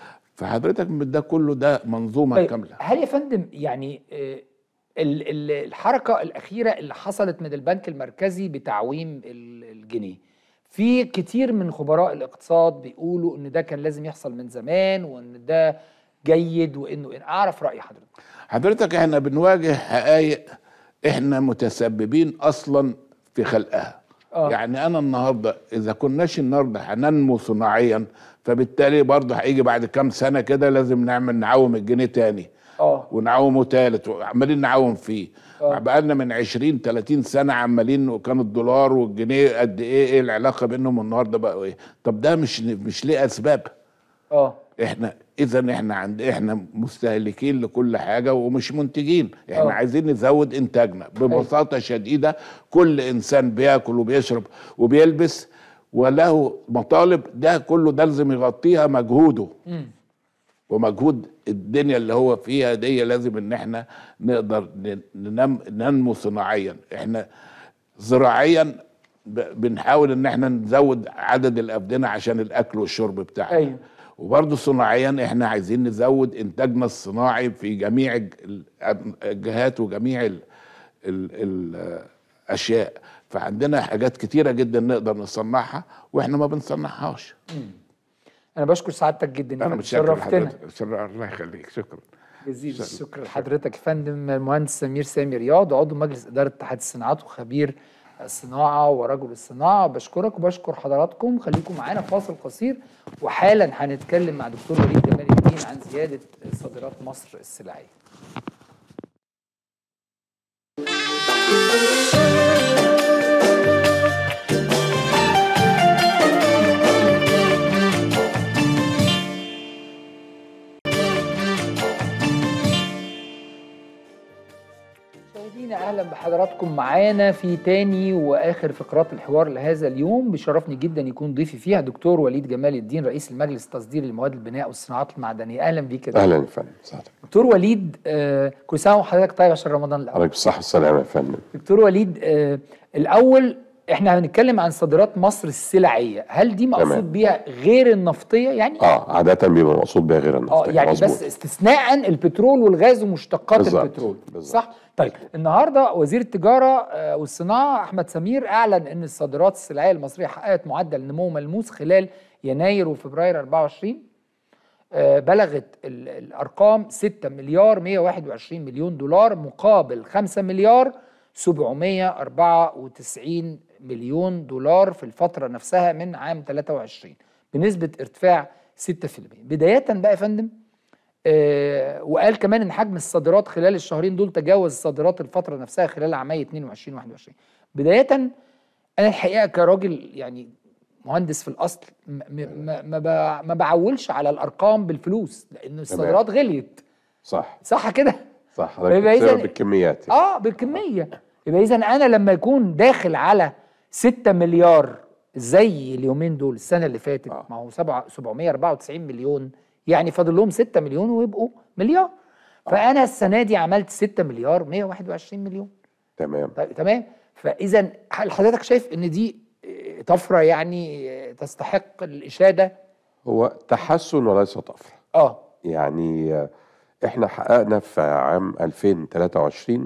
فحضرتك من ده كله ده منظومه طيب كامله هل يا فندم يعني آه، ال- ال- الحركة الأخيرة اللي حصلت من البنك المركزي بتعويم ال- الجنيه في كتير من خبراء الاقتصاد بيقولوا ان ده كان لازم يحصل من زمان وان ده جيد وانه إن اعرف رأي حضرتك حضرتك احنا بنواجه حقائق احنا متسببين اصلا في خلقها آه. يعني انا النهارده اذا كناش النهارده هننمو صناعيا فبالتالي برضه هيجي بعد كام سنه كده لازم نعمل نعوم الجنيه تاني اه ونعومه تالت وعمالين نعوم فيه آه. بقالنا من 20 30 سنه عمالين وكان الدولار والجنيه قد ايه ايه العلاقه بينهم النهارده بقوا ايه طب ده مش مش ليه اسباب اه احنا اذا احنا عند احنا مستهلكين لكل حاجه ومش منتجين احنا آه. أوه. عايزين نزود انتاجنا ببساطه شديده كل انسان بياكل وبيشرب وبيلبس وله مطالب ده كله ده لازم يغطيها مجهوده مم. ومجهود الدنيا اللي هو فيها دي لازم ان احنا نقدر ن- ننم ننمو صناعيا احنا زراعيا ب- بنحاول ان احنا نزود عدد الافدنه عشان الاكل والشرب بتاعنا ايوه وبرضه صناعيا احنا عايزين نزود انتاجنا الصناعي في جميع الج- ال- الجهات وجميع ال ال الاشياء فعندنا حاجات كتيره جدا نقدر نصنعها واحنا ما بنصنعهاش انا بشكر سعادتك جدا يا انا فندم. متشكر شرفتنا لحضرتك شر- الله يخليك شكرا جزيل الشكر لحضرتك يا فندم المهندس سمير سامي رياض عضو مجلس اداره اتحاد الصناعات وخبير الصناعه ورجل الصناعه بشكرك وبشكر حضراتكم خليكم معانا فاصل قصير وحالا هنتكلم مع دكتور وليد جمال الدين عن زياده صادرات مصر السلعيه مشاهدينا اهلا بحضراتكم حضراتكم معانا في تاني واخر فقرات الحوار لهذا اليوم بيشرفني جدا يكون ضيفي فيها دكتور وليد جمال الدين رئيس المجلس التصدير لمواد البناء والصناعات المعدنيه اهلا بيك يا دكتور. اهلا يا فندم سعادتك دكتور وليد آه كل سنه وحضرتك طيب عشان رمضان الاول عليك بالصحه والسلامه يا فندم دكتور وليد آه الاول احنا هنتكلم عن صادرات مصر السلعيه هل دي مقصود تمام. بيها غير النفطيه يعني اه عاده بيبقى مقصود بيها غير اه النفط يعني مظبوط. بس استثناء البترول والغاز ومشتقات بالظبط، البترول بالظبط. صح طيب النهارده وزير التجاره آه، والصناعه احمد سمير اعلن ان الصادرات السلعيه المصريه حققت معدل نمو ملموس خلال يناير وفبراير 24 آه، بلغت ال- الارقام 6 مليار 121 مليون دولار مقابل 5 مليار 794 مليون دولار في الفتره نفسها من عام 23 بنسبه ارتفاع 6% بدايه بقى يا فندم آه، وقال كمان ان حجم الصادرات خلال الشهرين دول تجاوز صادرات الفتره نفسها خلال عامي 22 21 بدايه انا الحقيقه كراجل يعني مهندس في الاصل م- م- ما ما ب- ما بعولش على الارقام بالفلوس لان الصادرات غليت صح صح كده صح حضرتك يبقى بتساوي إذا- بالكميات يعني. اه بالكميه يبقى اذا انا لما يكون داخل على 6 مليار زي اليومين دول السنه اللي فاتت آه. ما هو سبعة- 794 مليون يعني فاضل لهم 6 مليون ويبقوا مليار فانا السنه دي عملت 6 مليار 121 مليون تمام طيب تمام فاذا هل حضرتك شايف ان دي آه، طفره يعني آه، تستحق الاشاده هو تحسن وليس طفره اه يعني آه، احنا حققنا في عام 2023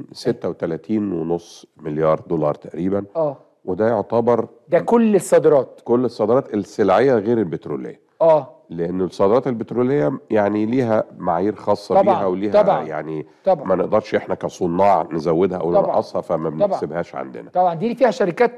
36 ونص مليار دولار تقريبا اه وده يعتبر ده كل الصادرات كل الصادرات السلعيه غير البتروليه اه لان الصادرات البتروليه يعني ليها معايير خاصه طبعاً، بيها وليها طبعاً، يعني طبعاً. ما نقدرش احنا كصناع نزودها او طبعاً، ننقصها فما طبعاً. بنحسبهاش عندنا طبعا دي فيها شركات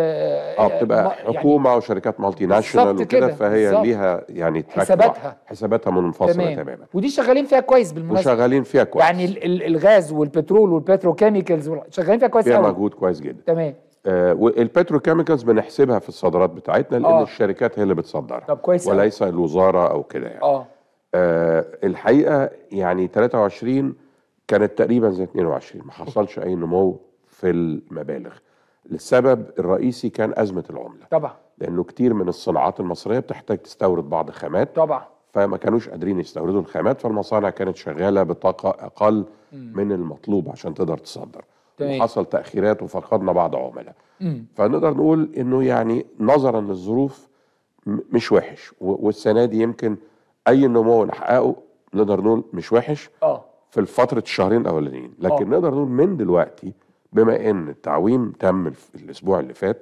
اه اه بتبقى ما- حكومه وشركات مالتي ناشونال بالظبط وكده كده، فهي بالظبط. ليها يعني تراك حساباتها. واحد. حساباتها منفصله تمام تماما ودي شغالين فيها كويس بالمناسبه وشغالين فيها كويس يعني ال- ال- الغاز والبترول والبتروكيميكالز وال- شغالين فيها كويس فيها قوي مجهود كويس جدا تمام آه والبتروكيميكالز بنحسبها في الصادرات بتاعتنا لان آه. الشركات هي اللي بتصدرها طب كويس أوي. وليس الوزاره او كده يعني اه آه الحقيقه يعني 23 كانت تقريبا زي 22 ما حصلش اي نمو في المبالغ السبب الرئيسي كان ازمه العمله طبعا لانه كتير من الصناعات المصريه بتحتاج تستورد بعض خامات طبعا فما كانوش قادرين يستوردوا الخامات فالمصانع كانت شغاله بطاقه اقل من المطلوب عشان تقدر تصدر تمام. وحصل تاخيرات وفقدنا بعض عملاء مم. فنقدر نقول انه يعني نظرا للظروف م- مش وحش و- والسنه دي يمكن اي نمو نحققه نقدر نقول مش وحش اه في فتره الشهرين الاولانيين لكن آه. نقدر نقول من دلوقتي بما ان التعويم تم الف- الاسبوع اللي فات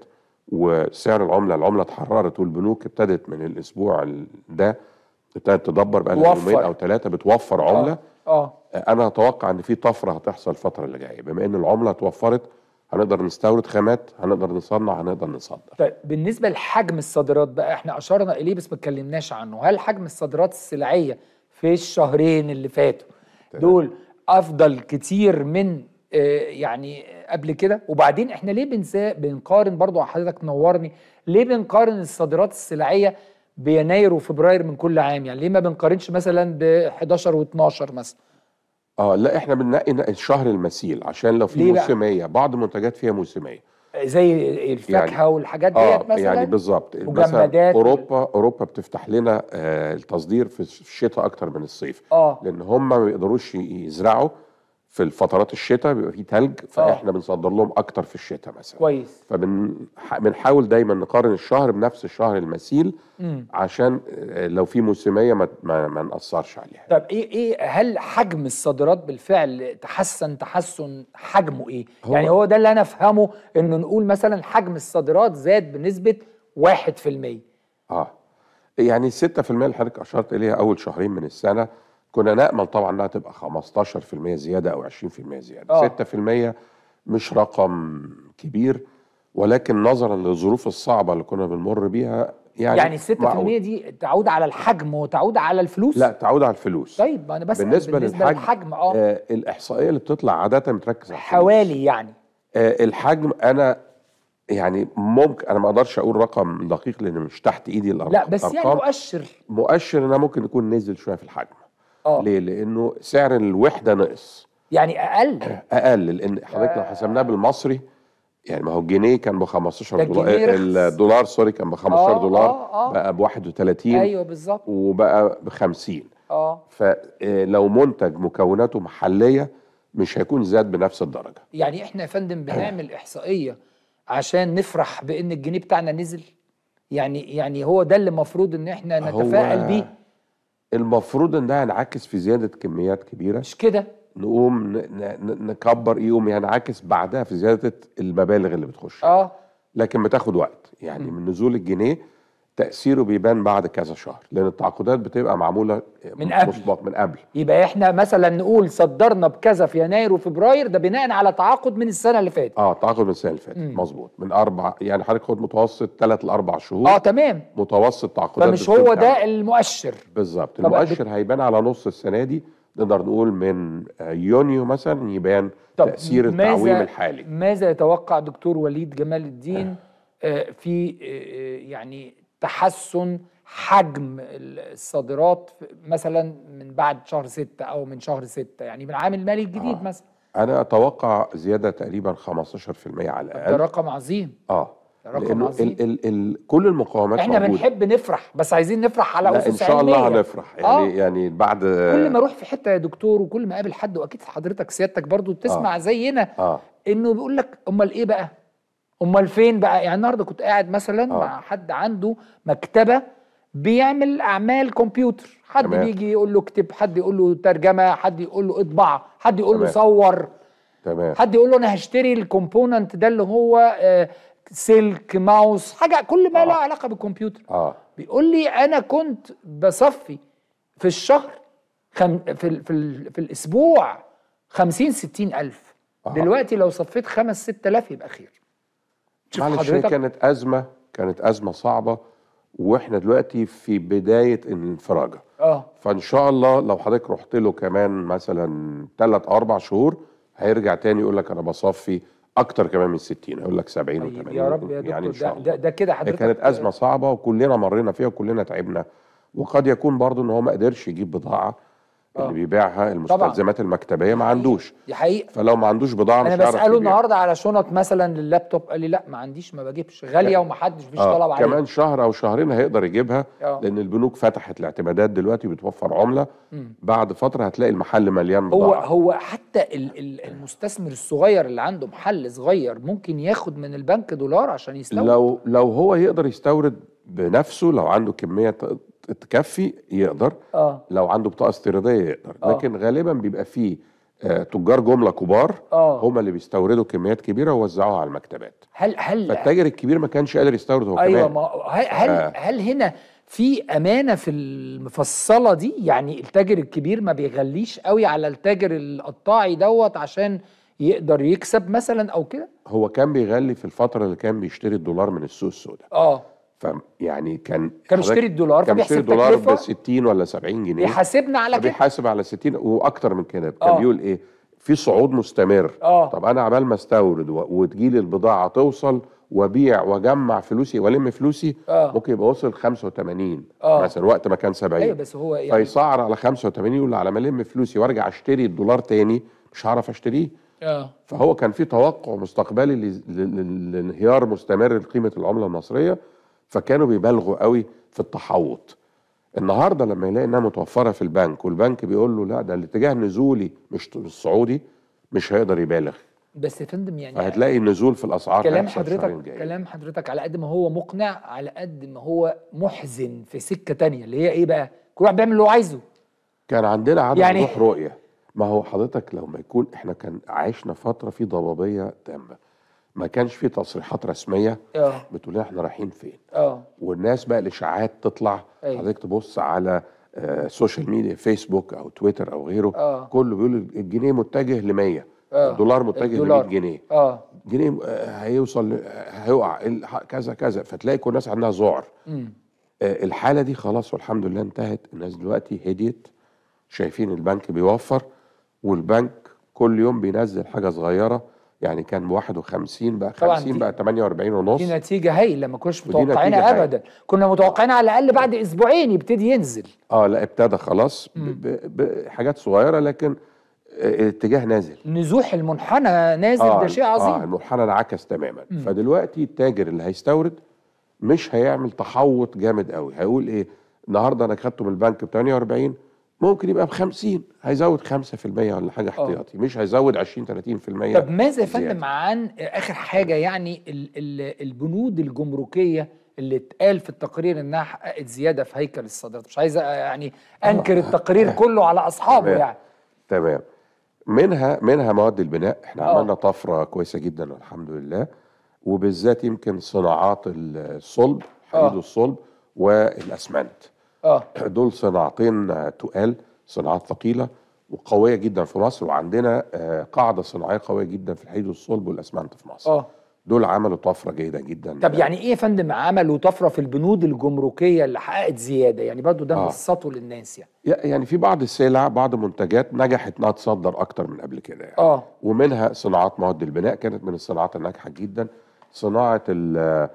وسعر العمله العمله اتحررت والبنوك ابتدت من الاسبوع ال- ده ابتدت تدبر بقى لها توفر. يومين او ثلاثه بتوفر عمله اه انا اتوقع ان في طفره هتحصل الفتره اللي جايه بما ان العمله اتوفرت هنقدر نستورد خامات هنقدر نصنع هنقدر نصدر طيب بالنسبه لحجم الصادرات بقى احنا اشرنا اليه بس ما اتكلمناش عنه هل حجم الصادرات السلعيه في الشهرين اللي فاتوا دول افضل كتير من آه، يعني قبل كده وبعدين احنا ليه بنسا بنقارن برضو حضرتك نورني ليه بنقارن الصادرات السلعيه بيناير وفبراير من كل عام يعني ليه ما بنقارنش مثلا ب 11 و12 مثلا اه لا احنا بننقي الشهر المثيل عشان لو في ليه بقى؟ موسميه بعض المنتجات فيها موسميه زي الفاكهه يعني- والحاجات اه ديت مثلا يعني بالظبط مثلا مجمدات اوروبا اوروبا بتفتح لنا آه التصدير في الشتاء اكتر من الصيف اه لان هم ما بيقدروش يزرعوا في الفترات الشتاء بيبقى فيه تلج فاحنا بنصدر لهم اكتر في الشتاء مثلا كويس فبنحاول دايما نقارن الشهر بنفس الشهر المثيل مم. عشان آه، لو في موسميه ما ما, ما ناثرش عليها طب ايه ايه هل حجم الصادرات بالفعل تحسن تحسن حجمه ايه؟ هو- يعني هو ده اللي انا افهمه انه نقول مثلا حجم الصادرات زاد بنسبه 1% اه يعني 6% اللي حضرتك اشرت اليها اول شهرين من السنه كنا نامل طبعا انها تبقى 15% زياده او 20% زياده آه. 6% مش رقم كبير ولكن نظرا للظروف الصعبه اللي كنا بنمر بيها يعني يعني, 6% معقول. دي تعود على الحجم وتعود على الفلوس لا تعود على الفلوس طيب ما انا بس بالنسبه, بالنسبه للحجم, للحجم اه آه الاحصائيه اللي بتطلع عاده بتركز على الفلوس. حوالي يعني آه الحجم انا يعني ممكن انا ما اقدرش اقول رقم دقيق لان مش تحت ايدي الارقام لا بس يعني مؤشر مؤشر انها ممكن يكون نزل شويه في الحجم اه ليه؟ لانه سعر الوحده نقص يعني اقل اقل لان حضرتك لو حسبناه بالمصري يعني ما هو الجنيه كان ب 15 ده دولار الجنيه رخص. الدولار سوري كان ب 15 آه، دولار آه، آه. بقى ب 31 ايوه بالظبط وبقى ب 50 اه فلو منتج مكوناته محليه مش هيكون زاد بنفس الدرجه يعني احنا يا فندم بنعمل احصائيه عشان نفرح بان الجنيه بتاعنا نزل يعني يعني هو ده اللي المفروض ان احنا نتفائل هو بيه المفروض ان ده ينعكس في زياده كميات كبيره مش كده نقوم ن- ن- نكبر يقوم ينعكس بعدها في زياده المبالغ اللي بتخش اه لكن بتاخد وقت يعني من نزول الجنيه تاثيره بيبان بعد كذا شهر لان التعاقدات بتبقى معموله من قبل. مسبق من قبل يبقى احنا مثلا نقول صدرنا بكذا في يناير وفبراير ده بناء على تعاقد من السنه اللي فاتت اه التعاقد من السنه اللي فاتت مظبوط من اربع يعني حضرتك خد متوسط ثلاث لاربع شهور اه تمام متوسط تعاقدات فمش بتكون هو ده تعمل. المؤشر بالظبط طب المؤشر هيبان على نص السنه دي نقدر نقول من آه، يونيو مثلا يبان طب تاثير ماذا- التعويم الحالي ماذا يتوقع دكتور وليد جمال الدين آه، في آه، آه، يعني تحسن حجم الصادرات في- مثلا من بعد شهر ستة أو من شهر ستة يعني من العام المالي الجديد مثلا انا اتوقع زياده تقريبا 15% على ده الاقل رقم عظيم اه ده رقم لانه عظيم. ال ال ال كل المقاومات احنا موجودة. بنحب نفرح بس عايزين نفرح على لا أسس ان شاء الله علمية. هنفرح يعني آه. يعني بعد كل ما اروح في حته يا دكتور وكل ما اقابل حد واكيد حضرتك سيادتك برضو بتسمع آه. زينا اه انه بيقول لك امال ايه بقى امال فين بقى يعني النهارده كنت قاعد مثلا آه. مع حد عنده مكتبه بيعمل اعمال كمبيوتر حد تمام. بيجي يقول له اكتب حد يقول له ترجمه حد يقول له اطبع حد يقول له تمام. صور تمام حد يقول له انا هشتري الكومبوننت ده اللي هو آه، سلك ماوس حاجه كل ما آه. له علاقه بالكمبيوتر اه بيقول لي انا كنت بصفي في الشهر خم في ال في, ال في الاسبوع 50 60 الف آه. دلوقتي لو صفيت 5 6000 يبقى خير شوف معلش هي حضرتك كانت ازمه كانت ازمه صعبه واحنا دلوقتي في بدايه الانفراجه اه فان شاء الله لو حضرتك رحت له كمان مثلا ثلاث او اربع شهور هيرجع تاني يقول لك انا بصفي اكتر كمان من 60 يقول لك 70 طيب و80 يا رب يا دكتور يعني ان ده, شاء ده, الله ده كده هي حضرتك كانت ازمه صعبه وكلنا مرينا فيها وكلنا تعبنا وقد يكون برضه ان هو ما قدرش يجيب بضاعه آه. اللي بيبيعها المستلزمات المكتبيه ما عندوش دي حقيقه فلو ما عندوش بضاعه مش انا هيعرف بساله يبيع. النهارده على شنط مثلا لللابتوب قال لي لا ما عنديش ما بجيبش غاليه ومحدش مفيش طلب آه عليها كمان شهر او شهرين هيقدر يجيبها آه. لان البنوك فتحت الاعتمادات دلوقتي بتوفر عمله مم. بعد فتره هتلاقي المحل مليان هو بضاعه هو حتى ال- ال- المستثمر الصغير اللي عنده محل صغير ممكن ياخد من البنك دولار عشان يستورد لو لو هو يقدر يستورد بنفسه لو عنده كميه ت- تكفي يقدر اه لو عنده بطاقه استيراديه يقدر آه. لكن غالبا بيبقى فيه آه تجار جمله كبار اه هم اللي بيستوردوا كميات كبيره ويوزعوها على المكتبات هل هل فالتاجر الكبير ما كانش قادر يستورد هو ايوه كمان ما هل هل, آه. هل هنا في امانه في المفصله دي يعني التاجر الكبير ما بيغليش قوي على التاجر القطاعي دوت عشان يقدر يكسب مثلا او كده هو كان بيغلي في الفتره اللي كان بيشتري الدولار من السوق السوداء اه فيعني كان كان حضرتك- بيشتري الدولار كان بيشتري فبيحسب الدولار تكلفة ب 60 ولا 70 جنيه بيحاسبنا على كده بيحاسب على 60 واكتر من كده كان آه. بيقول ايه في صعود مستمر اه طب انا عبال ما استورد و- وتجيلي البضاعه توصل وابيع واجمع فلوسي والم فلوسي اه ممكن يبقى وصل 85 آه. مثلا وقت ما كان 70 ايوه بس هو يعني فيسعر على 85 يقول على ما الم فلوسي وارجع اشتري الدولار تاني مش هعرف اشتريه اه فهو كان في توقع مستقبلي ل- ل- ل- لانهيار مستمر لقيمه العمله المصريه فكانوا بيبالغوا قوي في التحوط النهارده لما يلاقي انها متوفره في البنك والبنك بيقول له لا ده الاتجاه نزولي مش مش صعودي مش هيقدر يبالغ بس يا فندم يعني فهتلاقي النزول في الاسعار كلام هيحصل الشهرين حضرتك الجايين. كلام حضرتك على قد ما هو مقنع على قد ما هو محزن في سكه تانية اللي هي ايه بقى كل واحد بيعمل اللي هو عايزه كان عندنا عدم يعني- يعني وضوح رؤيه ما هو حضرتك لو ما يكون احنا كان عشنا فتره في ضبابيه تامه ما كانش في تصريحات رسميه اه بتقول لنا احنا رايحين فين اه والناس بقى الاشاعات تطلع أيوة. حضرتك تبص على آه، سوشيال ميديا فيسبوك او تويتر او غيره اه كله بيقول الجنيه متجه ل 100 آه. الدولار متجه ل 100 الدولار. جنيه اه جنيه آه، هيوصل ل- آه، هيقع ال- ح- كذا كذا فتلاقي كل الناس عندها ذعر امم آه، الحاله دي خلاص والحمد لله انتهت الناس دلوقتي هديت شايفين البنك بيوفر والبنك كل يوم بينزل حاجه صغيره يعني كان ب 51 بقى طبعاً 50 دي- بقى 48 ونص دي نتيجه هايله ما كناش ودي متوقعينها نتيجة ابدا كنا متوقعين على الاقل بعد اسبوعين يبتدي ينزل اه لا ابتدى خلاص مم. ب- ب- بحاجات صغيره لكن آه، اتجاه نازل نزوح المنحنى نازل ده شيء اه عظيم المنحنى انعكس تماما مم. فدلوقتي التاجر اللي هيستورد مش هيعمل تحوط جامد قوي هيقول ايه النهارده انا خدته من البنك ب 48 ممكن يبقى ب 50 هيزود 5% ولا حاجه احتياطي مش هيزود 20 30% طب ماذا يا زيادة. فندم عن اخر حاجه يعني ال ال البنود الجمركيه اللي اتقال في التقرير انها حققت زياده في هيكل الصادرات مش عايز يعني انكر التقرير كله على اصحابه تمام. يعني تمام منها منها مواد البناء احنا آه. عملنا طفره كويسه جدا والحمد لله وبالذات يمكن صناعات الصلب حديد آه. الصلب والاسمنت اه دول صناعتين آه، تقال صناعات ثقيله وقويه جدا في مصر وعندنا آه، قاعده صناعيه قويه جدا في الحديد والصلب والاسمنت في مصر اه دول عملوا طفره جيده جدا طب يعني ايه يا فندم عملوا طفره في البنود الجمركيه اللي حققت زياده يعني برضو ده آه. نبسطه للناس يعني يعني في بعض السلع بعض المنتجات نجحت انها تصدر اكتر من قبل كده يعني. اه ومنها صناعات مواد البناء كانت من الصناعات الناجحه جدا صناعه ال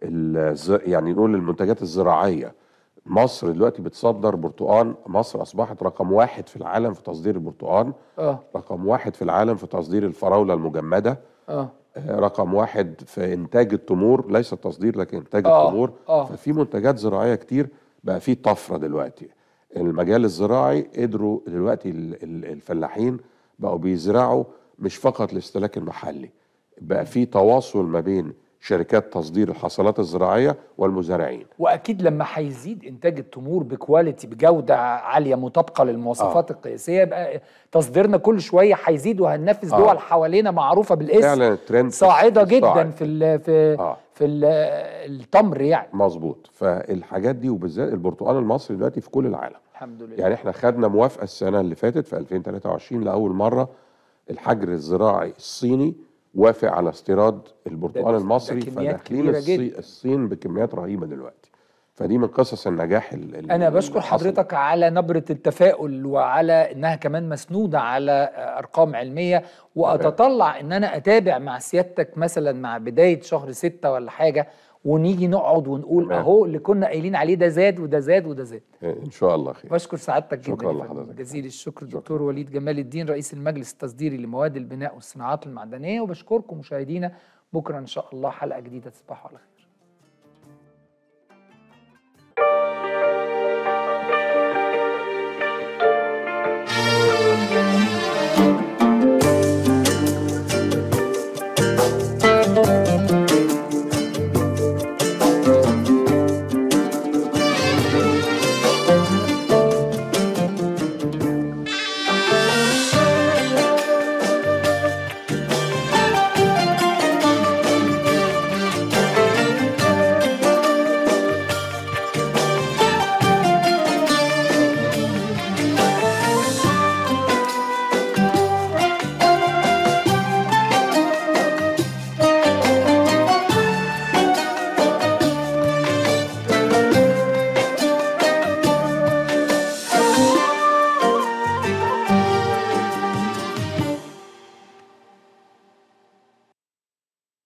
ال يعني نقول المنتجات الزراعيه مصر دلوقتي بتصدر برتقان مصر اصبحت رقم واحد في العالم في تصدير البرتقان اه رقم واحد في العالم في تصدير الفراوله المجمده اه آه، رقم واحد في انتاج التمور ليس التصدير لكن انتاج آه، التمور آه. ففي منتجات زراعيه كتير بقى في طفره دلوقتي المجال الزراعي قدروا دلوقتي ال- ال- الفلاحين بقوا بيزرعوا مش فقط الاستهلاك المحلي بقى في تواصل ما بين شركات تصدير الحصلات الزراعيه والمزارعين واكيد لما هيزيد انتاج التمور بكواليتي بجوده عاليه مطابقه للمواصفات آه. القياسيه يبقى تصديرنا كل شويه هيزيد وهننافس آه. دول حوالينا معروفه بالاسم فعلا الترند صاعده جدا صاعد. في ال في آه. في ال التمر يعني مظبوط فالحاجات دي وبالذات البرتقال المصري دلوقتي في كل العالم الحمد لله يعني احنا خدنا موافقه السنه اللي فاتت في 2023 لاول مره الحجر الزراعي الصيني وافق على استيراد البرتقال ده المصري كميات فداخلين كبيرة الصي- جدا. الصين بكميات رهيبه دلوقتي فدي من قصص النجاح ال- ال- انا بشكر اللي حصل. حضرتك على نبره التفاؤل وعلى انها كمان مسنوده على ارقام علميه واتطلع ان انا اتابع مع سيادتك مثلا مع بدايه شهر ستة ولا حاجه ونيجي نقعد ونقول تمام. اهو اللي كنا قايلين عليه ده زاد وده زاد وده زاد ان شاء الله خير بشكر سعادتك جدا شكراً يا فندم. لحضرتك. جزيل الشكر دكتور وليد جمال الدين رئيس المجلس التصديري لمواد البناء والصناعات المعدنيه وبشكركم مشاهدينا بكره ان شاء الله حلقه جديده تصبحوا على خير